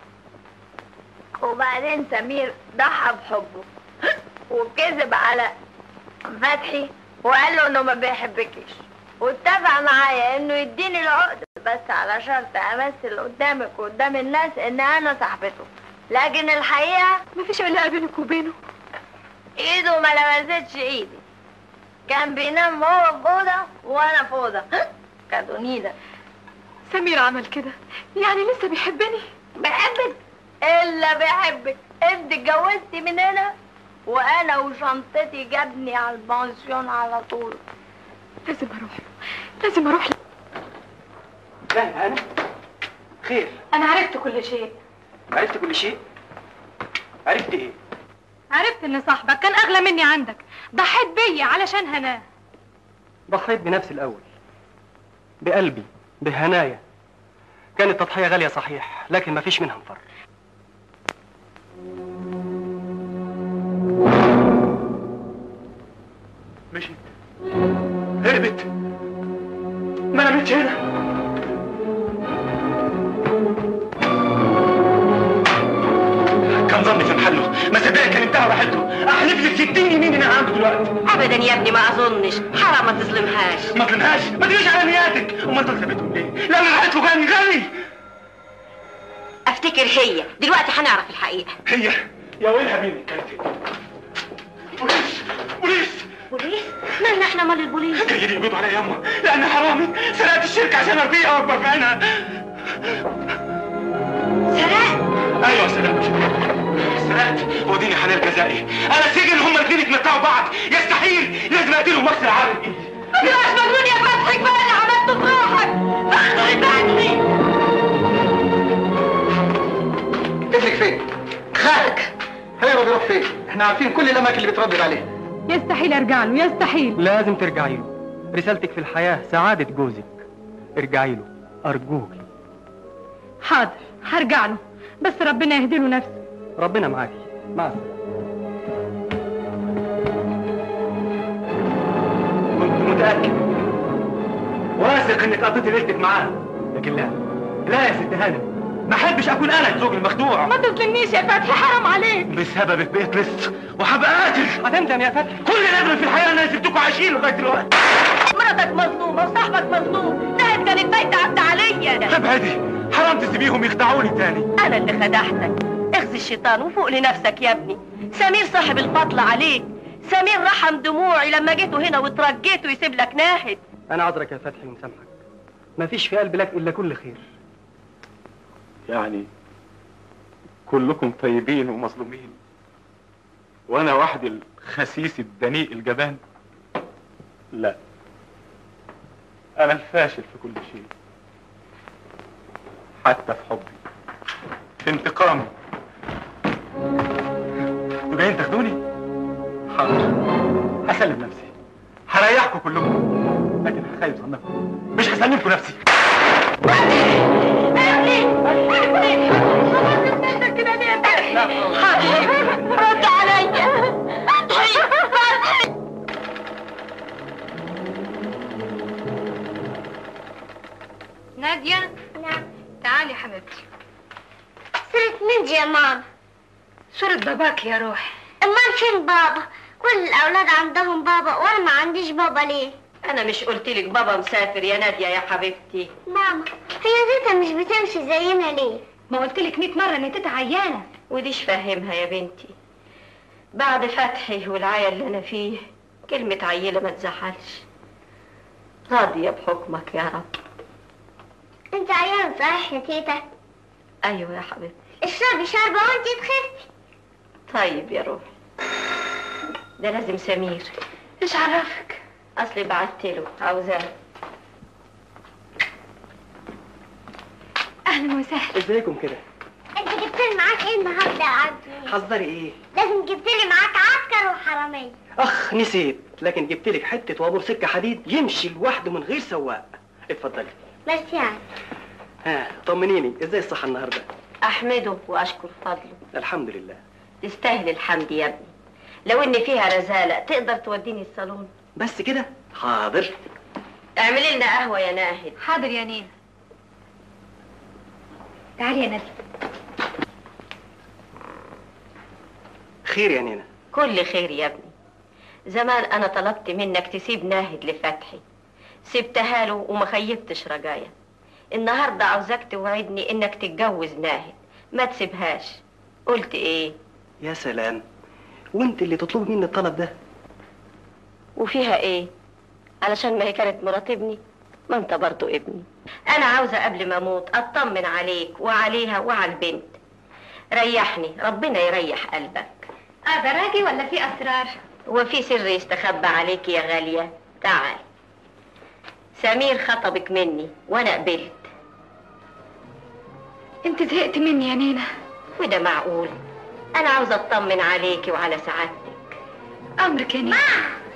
وبعدين سمير ضحى بحبه وكذب على فتحي وقال له انه ما بيحبكيش واتفق معايا انه يديني العقد بس على شرط امثل قدامك وقدام الناس ان انا صاحبته لكن الحقيقه مفيش علاقه بينك وبينه ايده ما لمستش ايدي كان بينام هو في اوضه وانا في اوضه كدونيدا سمير عمل كده يعني لسه بيحبني بحبك الا بحبك انت اتجوزتي من هنا وانا وشنطتي جابني على البنسيون على طول لازم اروح له لازم اروح له لا انا خير انا عرفت كل شيء عرفت كل شيء عرفت ايه عرفت ان صاحبك كان اغلى مني عندك ضحيت بيا علشان هناه ضحيت بنفسي الاول بقلبي بهنايا كانت تضحيه غاليه صحيح لكن ما فيش منها مفر مشيت هربت ما نامتش هنا كان ظني في محله ما صدقت كان انتهى راحته احلف لك 60 يمين انها عنده دلوقتي ابدا يا ابني ما اظنش حرام ما تظلمهاش ما تظلمهاش ما تجيش على نياتك امال دول سابتهم ليه؟ لا انا راحت له غني غني افتكر هي دلوقتي هنعرف الحقيقه هي يا ويلها مين كانت بوليس بوليس بوليس مالنا احنا مال البوليس جايين يقبضوا عليا يا امه لان حرامي سرقت الشركه عشان اربيها واكبر في عينها سرقت ايوه سرقت سرقت وديني حلال جزائي انا السجن هما الاثنين يتمتعوا بعض يستحيل لازم اقتلهم واكسر عقلي ما تبقاش مجنون يا فتحي كفايه اللي عملته في روحك فتحي فتحي ابنك فين؟ خالك هيرب يروح فين؟ احنا عارفين كل الاماكن اللي بتردد عليها يستحيل ارجع له يستحيل لازم ترجعي له رسالتك في الحياه سعاده جوزك ارجعي له ارجوك حاضر هرجع له بس ربنا يهدي له نفسه ربنا معاكي مع السلامه كنت متاكد واثق انك قضيتي ليلتك معاه لكن لا لا يا ست هانم ما احبش اكون انا الزوج المخدوع ما تظلمنيش يا فتحي حرام عليك بسببك بقيت لص وهبقى قاتل هتندم يا فتحي كل ندم في الحياه انا سبتكم عايشين لغايه دلوقتي مراتك مظلومه وصاحبك مظلوم ده كانت بايته عبد عليا ابعدي حرام تسيبيهم يخدعوني تاني انا اللي خدعتك اخزي الشيطان وفوق لنفسك يا ابني سمير صاحب الفضل عليك سمير رحم دموعي لما جيته هنا وترجيته يسيب لك ناهد انا عذرك يا فتحي ومسامحك ما فيش في قلبي لك الا كل خير يعني كلكم طيبين ومظلومين وانا وحدي الخسيس الدنيء الجبان لا انا الفاشل في كل شيء حتى في حبي في انتقامي انتوا جايين تاخدوني حاضر هسلم نفسي هريحكم كلكم لكن هخيب ظنكم مش هسلمكم نفسي رد عليا فتحي فتحي نادية نعم تعالي يا حبيبتي صورة مين دي يا ماما صورة باباك يا روح امال فين بابا كل الاولاد عندهم بابا وانا ما عنديش بابا ليه انا مش قلت لك بابا مسافر يا ناديه يا حبيبتي ماما هي تيتا مش بتمشي زينا ليه ما قلت لك 100 مرة ان تيتا عيانة وديش فاهمها يا بنتي بعد فتحي والعيا اللي انا فيه كلمة عيلة ما تزعلش راضية بحكمك يا رب انت عيان صحيح يا تيتا ايوه يا حبيبتي اشربي شربة وانت تخفي طيب يا روحي ده لازم سمير ايش عرفك اصلي بعت له عاوزاه اهلا وسهلا ازيكم كده انت جبت لي معاك ايه النهارده يا عبدي حذري ايه لازم جبت لي معاك عسكر وحرامية اخ نسيت لكن جبت لك حته وابور سكه حديد يمشي لوحده من غير سواق اتفضلي ميرسي يعني ها طمنيني ازاي الصحه النهارده احمده واشكر فضله الحمد لله تستاهل الحمد يا ابني لو ان فيها رزالة تقدر توديني الصالون بس كده حاضر اعملي لنا قهوة يا ناهد حاضر يا نينا تعالي يا نادية خير يا نينا كل خير يا ابني زمان انا طلبت منك تسيب ناهد لفتحي سبتها له وما خيبتش رجايا النهارده عاوزاك توعدني انك تتجوز ناهد ما تسيبهاش قلت ايه يا سلام وانت اللي تطلب مني الطلب ده وفيها ايه علشان ما هي كانت مرات ابني ما انت برضو ابني انا عاوزه قبل ما اموت اطمن عليك وعليها وعلى البنت ريحني ربنا يريح قلبك اقدر اجي ولا في اسرار وفي سر يستخبى عليك يا غالية تعال سمير خطبك مني وانا قبلت انت زهقت مني يا نينا وده معقول انا عاوزه اطمن عليكي وعلى سعادتك امرك يا نينا